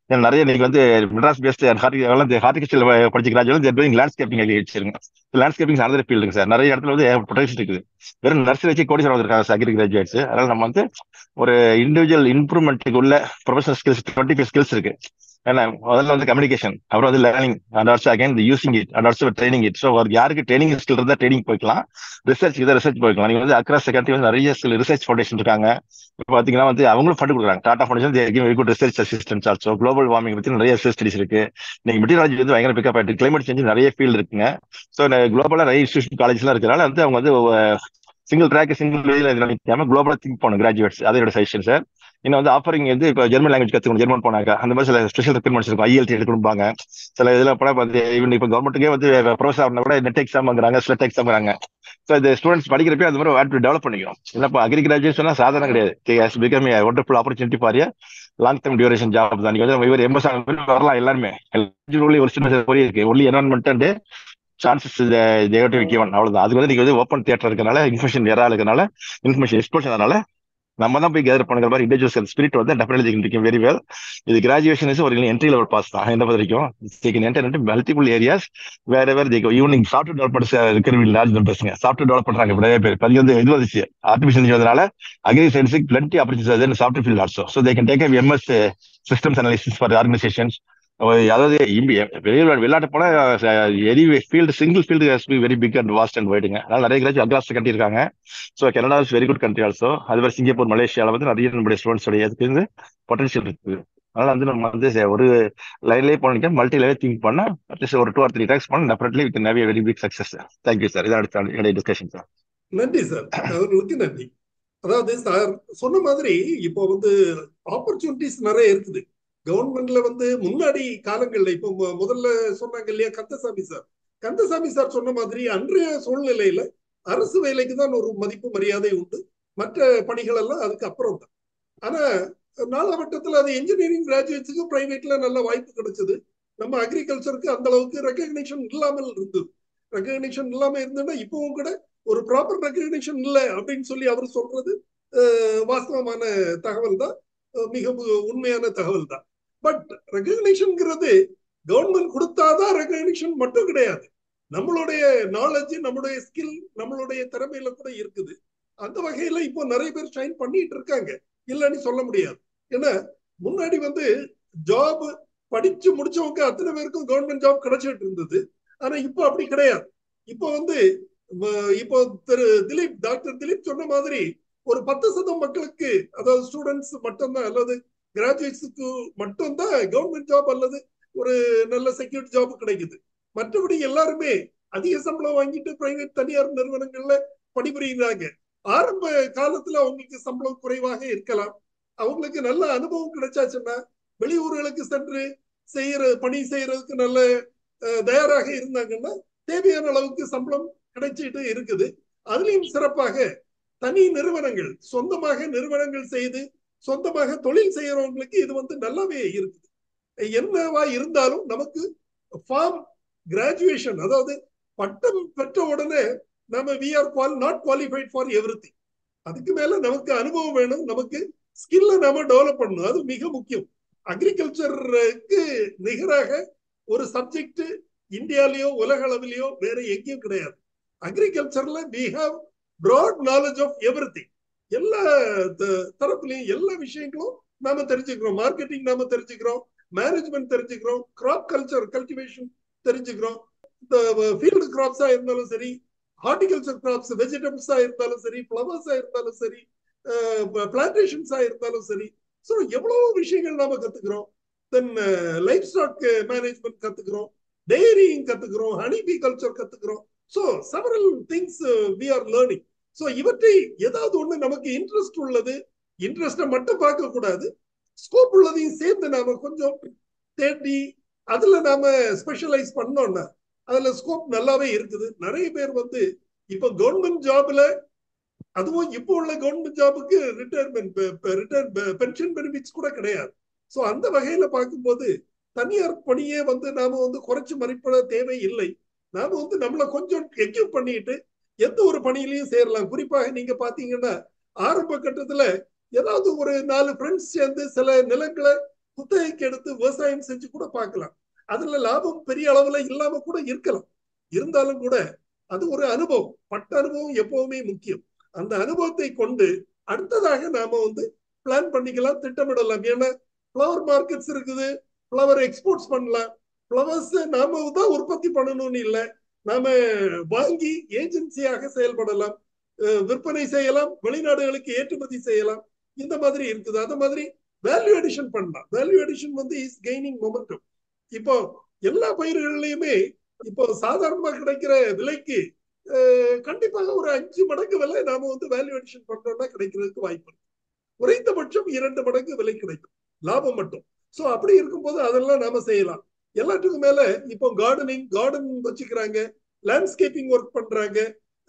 ஏன்னா நிறைய இன்னைக்கு வந்து மெட்ராஸ் பேஸ்ட் ஹார்டிகல்ச்சர் படிச்ச கிராஜுவல் லேண்ட்ஸ்கேப்பிங் அக்ரிகல்ச்சருங்க லேண்ட்ஸ்கேப்பிங் அனதர் ஃபீல்டுங்க சார் நிறைய இடத்துல வந்து பொட்டன்ஷியல் இருக்குது வெறும் நர்சரி வச்சு கோடி வந்திருக்காங்க அக்ரி கிராஜுவேட்ஸ் அதனால நம்ம வந்து ஒரு இண்டிவிஜுவல் இம்ப்ரூவ்மெண்ட்டுக்கு உள்ள professional skills twenty five skills இருக்கு ஏன்னா முதல்ல வந்து கம்யூனிகேஷன் அப்புறம் வந்து learning and also again using it and also training it so ஒரு யாருக்கு ட்ரைனிங் ஸ்கில் இருந்தால் ட்ரைனிங் போய்க்கலாம் ரிசர்ச் இதை ரிசர்ச் போய்க்கலாம் நீங்க வந்து அக்ராஸ் செகண்டரி வந்து நிறைய ஸ்கில் ரிசர்ச் ஃபவுண்டேஷன் இருக்காங்க இப்போ பார்த்தீங்கன்னா வந்து அவங்களும் ஃபண்ட் கொடுக்குறாங்க Tata foundation very good research assistance also global warming பற்றி நிறைய ரிசர்ச் ஸ்டடிஸ் இருக்கு இன்னைக்கு மெட்டீரியாலஜி வந்து பயங்கர பிக்கப் ஆயிட்டு கிளைமேட் சேஞ்ச் நிறைய ஃபீல்டு இருக்குங்க ஸோ குளோபலாக நிறைய இன்ஸ்டியூஷன் காலேஜ்லாம் இருக்கிறனால வந்து அவங்க வந்து சிங்கிள் ட்ராக் சிங்கிள் வேல நினைக்காம குளோபலா திங்க் பண்ணணும் கிராஜுவேட்ஸ் அதோட சஜஷன் சார் இன்னும் வந்து ஆஃபரிங் வந்து இப்போ ஜெர்மன் லாங்குவேஜ் கற்றுக்கணும் ஜெர்மன் போனாங்க அந்த மாதிரி சில ஸ்பெஷல் ரெக்ரூட்மெண்ட்ஸ் இருக்கும் ஐஎல்டி எடுக்கணும்பாங்க சில இதில் கூட வந்து ஈவன் இப்போ கவர்மெண்ட்டுக்கே வந்து ப்ரொஃபஸர் ஆனா கூட நெட் எக்ஸாம் வாங்குறாங்க ஸ்லெட் எக்ஸாம் ஸோ இந்த ஸ்டூடெண்ட்ஸ் படிக்கிறப்ப அந்த மாதிரி வாட் டெவலப் பண்ணிக்கணும் இல்லை இப்போ அக்ரி கிராஜுவேஷன் சாதாரணம் கிடையாது become wonderful opportunity for long term duration job தான் நீங்க வந்து இவர் எண்பது வரலாம் எல்லாருமே ஒரு சின்ன பொரிய இருக்கு only environment and chances given அவ்வளவுதான் அதுக்கு வந்து நீங்க வந்து ஓப்பன் தியேட்டர் இருக்கனால இன்ஃபர்மேஷன் எரா இருக்கனால இன்ஃபர்மேஷன் எக்ஸ்போஷன் அதனால நம்ம தான் போய் கேதர் பண்ணுற மாதிரி இண்டிவிஜுவல் ஸ்பிரிட் வந்து டெஃபினெட்லி இருக்கும் வெரி வெல் இது கிராஜுவேஷன் இஸ் ஒரு என்ட்ரி லெவல் பாஸ் தான் என்ன வரைக்கும் can enter into multiple areas வேற வேற தேக்கோ ஈவனிங் சாஃப்ட்வேர் டெவலப்பர்ஸ் இருக்கிற லார்ஜ் நம்பர்ஸ்ங்க சாஃப்ட்வேர் டெவலப் பண்றாங்க நிறைய பேர் அது வந்து இது வந்துச்சு ஆர்டிஃபிஷியல் வந்தனால அக்ரி சயின்ஸுக்கு plenty opportunities software field also so they can take MS systems analysis for organisations அதாவது வெளிநாட்டு போனா எரி field single field has B very big and vast and வைடுங்க அதனால நிறைய கிராஜ் அக்ராஸ் கண்ட்ரி இருக்காங்க so Canada is very good country also அது மாதிரி சிங்கப்பூர் மலேசியாவில் வந்து நிறைய நம்முடைய ஸ்டூடெண்ட்ஸ் இதுக்கு வந்து பொட்டன்ஷியல் இருக்குது அதனால வந்து நம்ம வந்து ஒரு லைன்லேயே போனீங்க மல்டி லைவ் திங்க் பண்ணா அட்லீஸ்ட் ஒரு டூ ஆர் த்ரீ டைக்ஸ் பண்ண டெஃபினெட்லி வித் நவி very big success thank you sir இதான் அடுத்த என்னுடைய டிஸ்கஷன் சார் நன்றி சார் அவர்களுக்கு நன்றி அதாவது சார் சொன்ன மாதிரி இப்போ வந்து ஆப்பர்ச்சுனிட்டிஸ் நிறைய இருக்குது கவர்மெண்ட்ல வந்து முன்னாடி காலங்கள்ல இப்போ முதல்ல சொன்னாங்க இல்லையா கந்தசாமி சார் கந்தசாமி சார் சொன்ன மாதிரி அன்றைய சூழ்நிலையில அரசு வேலைக்கு தான் ஒரு மதிப்பு மரியாதை உண்டு மற்ற பணிகள் எல்லாம் அதுக்கு அப்புறம் தான் ஆனா நாலாவட்டத்துல அது இன்ஜினியரிங் கிராஜுவேட்ஸுக்கு பிரைவேட்ல நல்ல வாய்ப்பு கிடைச்சது நம்ம அக்ரிகல்ச்சருக்கு அந்த அளவுக்கு ரெக்கக்னிஷன் இல்லாமல் இருந்தது ரெக்கக்னிஷன் இல்லாம இருந்ததுன்னா இப்பவும் கூட ஒரு ப்ராப்பர் ரெக்கக்னிஷன் இல்லை அப்படின்னு சொல்லி அவர் சொல்றது வாஸ்தவமான தகவல் தான் மிக உண்மையான தகவல் தான் பட் ரெகக்னிஷன்ங்கிறது கவர்மெண்ட் கொடுத்தாதான் ரெகக்னிஷன் மட்டும் கிடையாது நம்மளுடைய நாலேஜ் நம்மளுடைய ஸ்கில் நம்மளுடைய திறமையில கூட இருக்குது அந்த வகையில இப்போ நிறைய பேர் ஷைன் பண்ணிட்டு இருக்காங்க இல்லைன்னு சொல்ல முடியாது ஏன்னா முன்னாடி வந்து ஜாப் படிச்சு முடிச்சவங்க அத்தனை பேருக்கும் கவர்மெண்ட் ஜாப் கிடைச்சிட்டு இருந்தது ஆனா இப்போ அப்படி கிடையாது இப்போ வந்து இப்போ திரு திலீப் டாக்டர் திலீப் சொன்ன மாதிரி ஒரு பத்து சதம் மக்களுக்கு அதாவது ஸ்டூடெண்ட்ஸ் மட்டும்தான் அல்லது கிராஜுவேட்ஸுக்கு மட்டும்தான் கவர்மெண்ட் ஜாப் அல்லது ஒரு நல்ல செக்யூரிட்டி ஜாப் கிடைக்குது மற்றபடி எல்லாருமே அதிக சம்பளம் வாங்கிட்டு பிரைவேட் தனியார் நிறுவனங்கள்ல பணிபுரியுறாங்க ஆரம்ப காலத்துல அவங்களுக்கு சம்பளம் குறைவாக இருக்கலாம் அவங்களுக்கு நல்ல அனுபவம் கிடைச்சாச்சுன்னா வெளியூர்களுக்கு சென்று செய்யற பணி செய்யறதுக்கு நல்ல தயாராக இருந்தாங்கன்னா தேவையான அளவுக்கு சம்பளம் கிடைச்சிட்டு இருக்குது அதுலயும் சிறப்பாக தனி நிறுவனங்கள் சொந்தமாக நிறுவனங்கள் செய்து சொந்தமாக தொழில் செய்யறவங்களுக்கு இது வந்து நல்லாவே இருக்குது என்னவா இருந்தாலும் நமக்கு ஃபார்ம் கிராஜுவேஷன் அதாவது பட்டம் பெற்ற உடனே நம்ம we are qual not qualified for everything அதுக்கு மேல நமக்கு அனுபவம் வேணும் நமக்கு ஸ்கில்ல நாம டெவலப் பண்ணணும் அது மிக முக்கியம் அக்ரிகல்ச்சருக்கு நிகராக ஒரு சப்ஜெக்ட் இந்தியாலேயோ உலக அளவிலேயோ வேற எங்கேயும் கிடையாது அக்ரிகல்ச்சர்ல we have broad knowledge of everything எல்லா தரப்புலையும் எல்லா விஷயங்களும் நாம தெரிஞ்சுக்கிறோம் மார்க்கெட்டிங் நாம தெரிஞ்சுக்கிறோம் மேனேஜ்மெண்ட் தெரிஞ்சுக்கிறோம் கிராப் கல்ச்சர் கல்டிவேஷன் தெரிஞ்சுக்கிறோம் இந்த ஃபீல்டு கிராப்ஸா இருந்தாலும் சரி ஹார்டிகல்ச்சர் கிராப்ஸ் வெஜிடபிள்ஸா இருந்தாலும் சரி ஃப்ளவர்ஸா இருந்தாலும் சரி பிளான்டேஷன்ஸா இருந்தாலும் சரி ஸோ எவ்வளவு விஷயங்கள் நாம கத்துக்கிறோம் தென் லைஃப் ஸ்டாக் மேனேஜ்மெண்ட் கத்துக்கிறோம் டெய்ரிங் கத்துக்கிறோம் ஹனி பீ கல்ச்சர் கத்துக்கிறோம் so several things we are learning so இவற்றை ஏதாவது ஒண்ணு நமக்கு இன்ட்ரெஸ்ட் உள்ளது இன்ட்ரெஸ்டை மட்டும் பார்க்க கூடாது ஸ்கோப் உள்ளதையும் சேர்த்து நாம கொஞ்சம் தேடி அதுல நாம ஸ்பெஷலைஸ் பண்ணோம்னா அதுல ஸ்கோப் நல்லாவே இருக்குது நிறைய பேர் வந்து இப்போ கவர்மெண்ட் ஜாப்ல அதுவும் இப்போ உள்ள கவர்மெண்ட் ஜாபுக்கு ரிட்டையர்மெண்ட் ரிட்டையர் பென்ஷன் பெனிஃபிட்ஸ் கூட கிடையாது ஸோ அந்த வகையில பார்க்கும்போது தனியார் பணியே வந்து நாம வந்து குறைச்சு மதிப்பிட தேவை இல்லை நாம வந்து நம்மளை கொஞ்சம் எக்யூப் பண்ணிட்டு எந்த ஒரு பணியிலையும் சேரலாம் குறிப்பாக நீங்க பாத்தீங்கன்னா ஆரம்ப கட்டத்துல ஏதாவது ஒரு நாலு ஃப்ரெண்ட்ஸ் சேர்ந்து சில நிலங்களை குத்தகைக்கு எடுத்து விவசாயம் செஞ்சு கூட பார்க்கலாம் அதுல லாபம் பெரிய அளவுல இல்லாம கூட இருக்கலாம் இருந்தாலும் கூட அது ஒரு அனுபவம் பட்ட அனுபவம் எப்பவுமே முக்கியம் அந்த அனுபவத்தை கொண்டு அடுத்ததாக நாம வந்து பிளான் பண்ணிக்கலாம் திட்டமிடலாம் ஏன்னா ஃப்ளவர் மார்க்கெட்ஸ் இருக்குது ஃப்ளவர் எக்ஸ்போர்ட்ஸ் பண்ணலாம் ஃப்ளவர்ஸ் நாம தான் உற்பத்தி பண்ணணும்னு இல்லை நாம வாங்கி ஏஜென்சியாக செயல்படலாம் விற்பனை செய்யலாம் வெளிநாடுகளுக்கு ஏற்றுமதி செய்யலாம் இந்த மாதிரி இருக்குது அது மாதிரி வேல்யூ அடிஷன் பண்ணலாம் வேல்யூ அடிஷன் வந்து இஸ் கெய்னிங் மொமெண்டம் இப்போ எல்லா பயிர்கள்லயுமே இப்போ சாதாரணமா கிடைக்கிற விலைக்கு கண்டிப்பாக ஒரு அஞ்சு மடங்கு விலை நாம வந்து வேல்யூ அடிஷன் பண்றோம்னா கிடைக்கிறதுக்கு வாய்ப்பு இருக்கு குறைந்தபட்சம் இரண்டு மடங்கு விலை கிடைக்கும் லாபம் மட்டும் சோ அப்படி இருக்கும்போது அதெல்லாம் நாம செய்யலாம் எல்லாத்துக்கும் மேல இப்போ கார்டனிங் கார்டன் வச்சுக்கிறாங்க லேண்ட்ஸ்கேப்பிங் ஒர்க் பண்றாங்க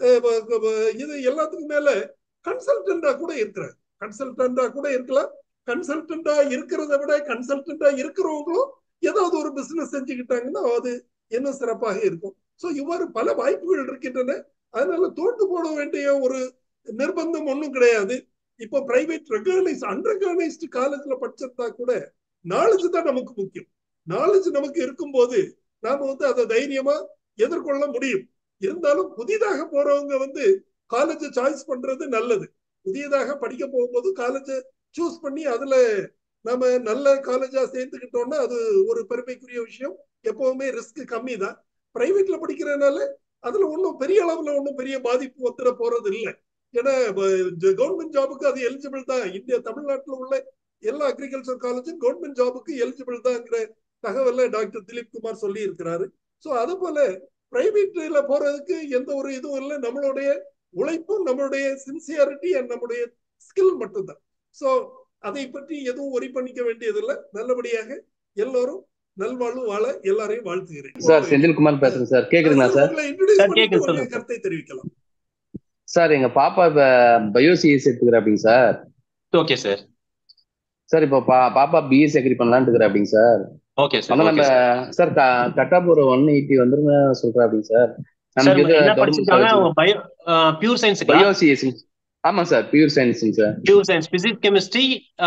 இது எல்லாத்துக்கும் மேல கன்சல்டண்டா கூட இருக்கிறாங்க கன்சல்டண்டா கூட இருக்கலாம் கன்சல்டண்டா இருக்கிறத விட கன்சல்டண்டா இருக்கிறவங்களும் ஏதாவது ஒரு பிசினஸ் செஞ்சுக்கிட்டாங்கன்னா அது இன்னும் சிறப்பாக இருக்கும் ஸோ இவ்வாறு பல வாய்ப்புகள் இருக்கின்றன அதனால தோண்டு போட வேண்டிய ஒரு நிர்பந்தம் ஒன்றும் கிடையாது இப்போ பிரைவேட் ரெகனைஸ் அன்ரெகனைஸ்டு காலேஜ்ல படிச்சிருந்தா கூட நாலேஜ் தான் நமக்கு முக்கியம் நாலேஜ் நமக்கு இருக்கும்போது நாம வந்து அதை தைரியமா எதிர்கொள்ள முடியும் இருந்தாலும் புதிதாக போறவங்க வந்து காலேஜ் சாய்ஸ் பண்றது நல்லது புதியதாக படிக்க போகும்போது காலேஜ் சூஸ் பண்ணி அதுல நம்ம நல்ல காலேஜா சேர்த்துக்கிட்டோம்னா அது ஒரு பெருமைக்குரிய விஷயம் எப்பவுமே ரிஸ்க் கம்மி தான் பிரைவேட்ல படிக்கிறதுனால அதுல ஒன்றும் பெரிய அளவுல ஒன்றும் பெரிய பாதிப்பு வந்துட போறது இல்லை ஏன்னா கவர்மெண்ட் ஜாபுக்கு அது எலிஜிபிள் தான் இந்தியா தமிழ்நாட்டில் உள்ள எல்லா அக்ரிகல்ச்சர் காலேஜும் கவர்மெண்ட் ஜாபுக்கு எலிஜிபிள் தான்ங்கிற தகவலை டாக்டர் திலீப் குமார் சொல்லி இருக்கிறாரு ஸோ அது போல பிரைவேட்ல போறதுக்கு எந்த ஒரு இதுவும் இல்லை நம்மளுடைய உழைப்பும் நம்மளுடைய சின்சியாரிட்டி அண்ட் நம்முடைய ஸ்கில் மட்டும்தான் ஸோ அதை பற்றி எதுவும் ஒரி பண்ணிக்க வேண்டியதில்லை நல்லபடியாக எல்லோரும் நல்வாழ்வு வாழ எல்லாரையும் வாழ்த்துகிறேன் சார் செந்தில்குமார் பேசுறேன் சார் கேக்குதுங்களா சார் உங்களை இன்ட்ரோடியூஸ் சார், பண்ணிட்டு கேக்குது, உங்க சொல்லுங்க. கருத்தை தெரிவிக்கலாம் சார் எங்க பாப்பா இப்ப பயோசிஎஸ் எடுத்துக்கிறாப்பிங்க சார் ஓகே சார் சார் இப்போ பா பாப்பா பிஎஸ் அக்ரி பண்ணலான்னு இருக்கிறாப்பிங்க சார் ஓகே சார் ஆனா ஓகே நம்ம சார் சார் கட்டாப் ஒரு ஒன் எயிட்டி வந்துருங்க சொல்றாப்பிங்க சார் சார் நமக்கு இது என்ன கவர்மெண்ட் படிச்சிருக்காங்க காலேஜ் அவங்க பயோ பியூர் சயின்ஸுங்களா பயோசிஎஸ் ஆமா சார் பியூர் சயின்ஸுங்க sir pure science physics chemistry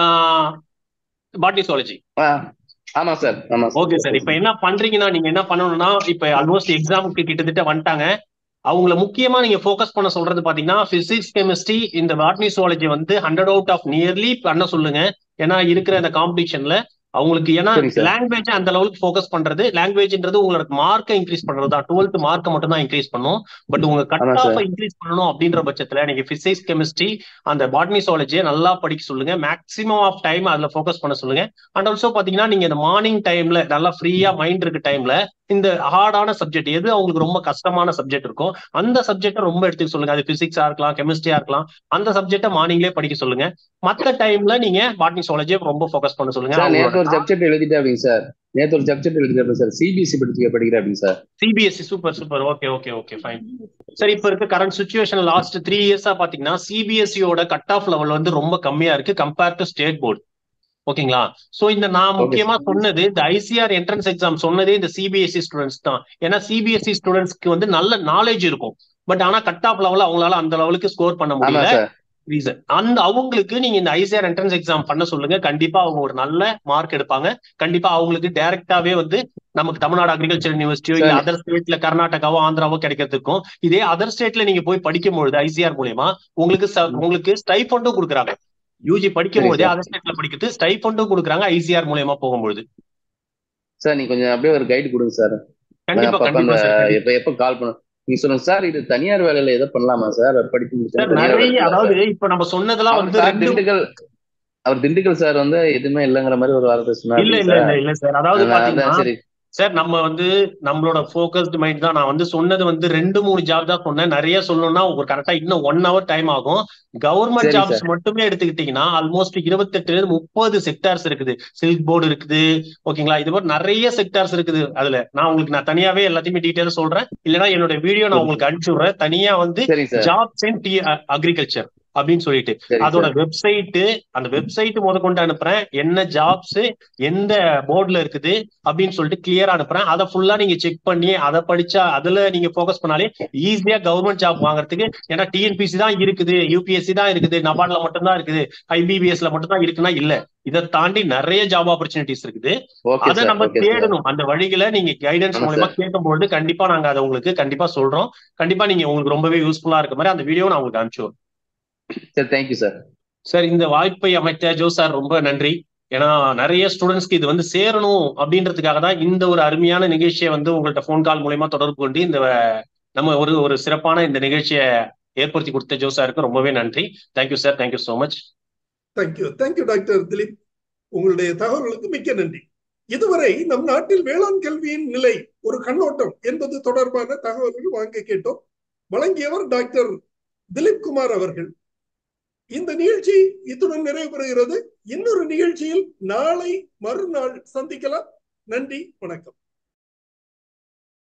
botany zoology ஆ ஆமா சார் ஆமா ஓகே சார் இப்ப என்ன பண்றீங்கன்னா நீங்க என்ன பண்ணணும்னா இப்ப ஆல்மோஸ்ட் எக்ஸாமுக்கு கிட்டத்தட்ட வந்துட்டாங்க அவங்கள முக்கியமா நீங்க ஃபோக்கஸ் பண்ண சொல்றது பாத்தீங்கன்னா பிசிக்ஸ் கெமிஸ்ட்ரி இந்த பாட்னி சுவாலஜி வந்து ஹண்ட்ரட் அவுட் ஆஃப் நியர்லி பண்ண சொல்லுங்க ஏன்னா இருக்கிற அந்த காம்படிஷன்ல அவங்களுக்கு ஏன்னா சரிங்க சார் லாங்குவேஜ் அந்த லெவலுக்கு ஃபோக்கஸ் பண்றது லாங்குவேஜ்ன்றது உங்களோட மார்க்கை இன்க்ரீஸ் பண்றது தான் டுவெல்த் மார்க்கை மட்டும் தான் இன்க்ரீஸ் பண்ணும் பட் உங்க கட் ஆமா ஆஃப் சார் இன்க்ரீஸ் பண்ணணும் அப்படின்ற பட்சத்துல நீங்க பிசிக்ஸ் கெமிஸ்ட்ரி அந்த பாட்னி சுவாலஜியை நல்லா படிக்க சொல்லுங்க மேக்ஸிமம் ஆஃப் டைம் அதுல ஃபோக்கஸ் பண்ண சொல்லுங்க அண்ட் ஆல்சோ பாத்தீங்கன்னா நீங்க இந்த மார்னிங் டைம்ல நல்லா ஃப்ரீயா மைண்ட் இருக்க டைம்ல இந்த ஹார்டான சப்ஜெக்ட் எது அவங்களுக்கு ரொம்ப கஷ்டமான சப்ஜெக்ட் இருக்கோ அந்த சப்ஜெக்ட ரொம்ப எடுத்துக்க சொல்லுங்க அது பிசிக்ஸா இருக்கலாம் கெமிஸ்ட்ரியா இருக்கலாம் அந்த சப்ஜெக்ட மார்னிங்லேயே படிக்க சொல்லுங்க மத்த டைம்ல நீங்க பாட்னி சுவாலஜியை ரொம்ப ஃபோக்கஸ் பண்ண சொல்லுங்க சார் அவங்களோட நேத்து ஒரு சப்ஜெக்ட் எழுதிட்டாப்பிங்க சார் நேத்து ஒரு சப்ஜெக்ட் எழுதிட்டாப்பிங்க சார் சிபிஎஸ்சி படிக்க படிக்கிறாப்பிங்க sir CBSE super super okay okay okay fine sir இப்ப இருக்க கரண்ட் சுச்சுவேஷன் லாஸ்ட் த்ரீ இயர்ஸா பாத்தீங்கன்னா சிபிஎஸ்சியோட கட் ஆஃப் லெவல் வந்து ரொம்ப கம்மியா இருக்கு கம்பேர் டு ஸ்டேட் போர்டு ஓகேங்களா சோ இந்த நான் ஓகே முக்கியமா சார் சொன்னது இந்த ஐசிஆர் என்ட்ரன்ஸ் எக்ஸாம் சொன்னதே இந்த சிபிஎஸ்சி ஸ்டூடெண்ட்ஸ் தான் ஏன்னா சிபிஎஸ்சி ஸ்டூடெண்ட்ஸ்க்கு வந்து நல்ல நாலேஜ் இருக்கும் பட் ஆனா கட் ஆஃப் லெவல் அவங்களால அந்த லெவலுக்கு ஸ்கோர் பண்ண ஆமா முடியல சார் ரீசன் அந்த அவங்களுக்கு நீங்க இந்த ஐசிஆர் என்ட்ரன்ஸ் எக்ஸாம் பண்ண சொல்லுங்க கண்டிப்பா அவங்க ஒரு நல்ல மார்க் எடுப்பாங்க கண்டிப்பா அவங்களுக்கு டைரக்டாவே வந்து நமக்கு தமிழ்நாடு அக்ரிகல்ச்சர் யூனிவர்சிட்டியோ இல்ல சார் அதர் ஸ்டேட்ல கர்நாடகாவோ ஆந்திராவோ கிடைக்கிறதுக்கும் இதே அதர் ஸ்டேட்ல நீங்க போய் படிக்கும் பொழுது ஐசிஆர் மூலியமா உங்களுக்கு ச- உங்களுக்கு ஸ்டைஃபண்டும் கொடுக்குறாங்க யூஜி படிக்கும் சரிங்க போதே சார் அதர் ஸ்டேட்ல படிக்கிறது ஸ்டைஃபண்டும் கொடுக்குறாங்க ஐசிஆர் மூலியமா போகும்பொழுது சார் நீங்க கொஞ்சம் அப்படியே ஒரு கைடு கொடுங்க சார் கண்டிப்பா அப்ப அந்த கண்டிப்பா சார் கண்டிப்பா எப்ப எப்ப கால் பண்ண நீங்க சொல்லுங்க சார் இது தனியார் வேலையில ஏதோ பண்ணலாமா சார் படிச்சு முடிச்சா சார் தனியார் நிறைய வேலைக்கு அதாவது இப்ப நம்ம சொன்னதெல்லாம் அவர் வந்து சார் ரெண்டு திண்டுக்கல் அவர் திண்டுக்கல் சார் வந்து எதுவுமே இல்லைங்கிற மாதிரி ஒரு வார்த்தை இல்ல சொன்னாரு இல்ல இல்ல சார் இல்ல சார் அதாவது அதான் பாத்தீங்கன்னா அதான் சரி சார் நம்ம வந்து நம்மளோட ஃபோக்கஸ்டு மைண்ட் தான் நான் வந்து சொன்னது வந்து ரெண்டு மூணு ஜாப் தான் சொன்னேன் நிறைய சொல்லணும்னா ஒரு கரெக்டா இன்னும் ஒன் ஹவர் டைம் ஆகும் கவர்மெண்ட் சரி ஜாப்ஸ் சார் மட்டுமே எடுத்துக்கிட்டீங்கன்னா ஆல்மோஸ்ட் இருபத்தெட்டுல இருந்து முப்பது செக்டார்ஸ் இருக்குது சில்க் போர்டு இருக்குது ஓகேங்களா இது மாதிரி நிறைய செக்டார்ஸ் இருக்குது அதுல நான் உங்களுக்கு நான் தனியாவே எல்லாத்தையுமே டீட்டெயில் சொல்றேன் இல்லைன்னா என்னோட வீடியோ நான் சரி உங்களுக்கு அனுப்பிச்சு விடுறேன் தனியா வந்து சரிங்க சார் ஜாப்ஸ் அண்ட் டி அக்ரிகல்ச்சர் அப்படின்னு சொல்லிட்டு சரி அதோட சார் வெப்சைட் அந்த வெப்சைட் முத கொண்டு அனுப்புறேன் என்ன ஜாப்ஸ் எந்த போர்டுல இருக்குது அப்படின்னு சொல்லிட்டு கிளியரா அனுப்புறேன் அதை ஃபுல்லா நீங்க செக் பண்ணி அதை படிச்சா அதுல நீங்க ஃபோக்கஸ் பண்ணாலே ஈஸியா கவர்மெண்ட் ஜாப் வாங்குறதுக்கு ஏன்னா டிஎன்பிசி தான் இருக்குது யூபிஎஸ்சி தான் இருக்குது நபார்ட்ல மட்டும் தான் இருக்குது ஐபிபிஎஸ்ல மட்டும் தான் இருக்குன்னா இல்ல இதை தாண்டி நிறைய ஜாப் ஆப்பர்ச்சுனிட்டிஸ் இருக்குது ஓகே அதை சார் நம்ம ஓகே சார் தேடணும் அந்த வழிகளை நீங்க கைடன்ஸ் ஆமா மூலயமா சார் கேட்கும்போது கண்டிப்பா நாங்க அதை உங்களுக்கு கண்டிப்பா சொல்றோம் கண்டிப்பா நீங்க உங்களுக்கு ரொம்பவே யூஸ்ஃபுல்லா இருக்க மாதிரி அந்த வீடியோ நான் உங்களுக்கு அனுப்பிச்சு சார் தேங்க்யூ சார் சார் இந்த வாய்ப்பை அமைத்த ஜோ சார் ரொம்ப நன்றி ஏன்னா நிறைய ஸ்டூடெண்ட்ஸ்க்கு இது வந்து சேரணும் அப்படின்றதுக்காக தான் இந்த ஒரு அருமையான நிகழ்ச்சியை வந்து உங்கள்ட்ட ஃபோன் கால் மூலயமா தொடர்பு கொண்டு இந்த நம்ம ஒரு ஒரு சிறப்பான இந்த நிகழ்ச்சியை ஏற்படுத்தி கொடுத்த ஜோ சாருக்கு ரொம்பவே நன்றி thank you sir thank you so much thank you thank you doctor Dilip உங்களுடைய தகவல்களுக்கு மிக்க நன்றி இதுவரை நம் நாட்டில் வேளாண் கல்வியின் நிலை ஒரு கண்ணோட்டம் என்பது தொடர்பான தகவல்கள் வாங்க கேட்டோம் வழங்கியவர் டாக்டர் திலீப் குமார் அவர்கள் இந்த நிகழ்ச்சி இத்துடன் நிறைவு பெறுகிறது இன்னொரு நிகழ்ச்சியில் நாளை மறுநாள் சந்திக்கலாம் நன்றி வணக்கம்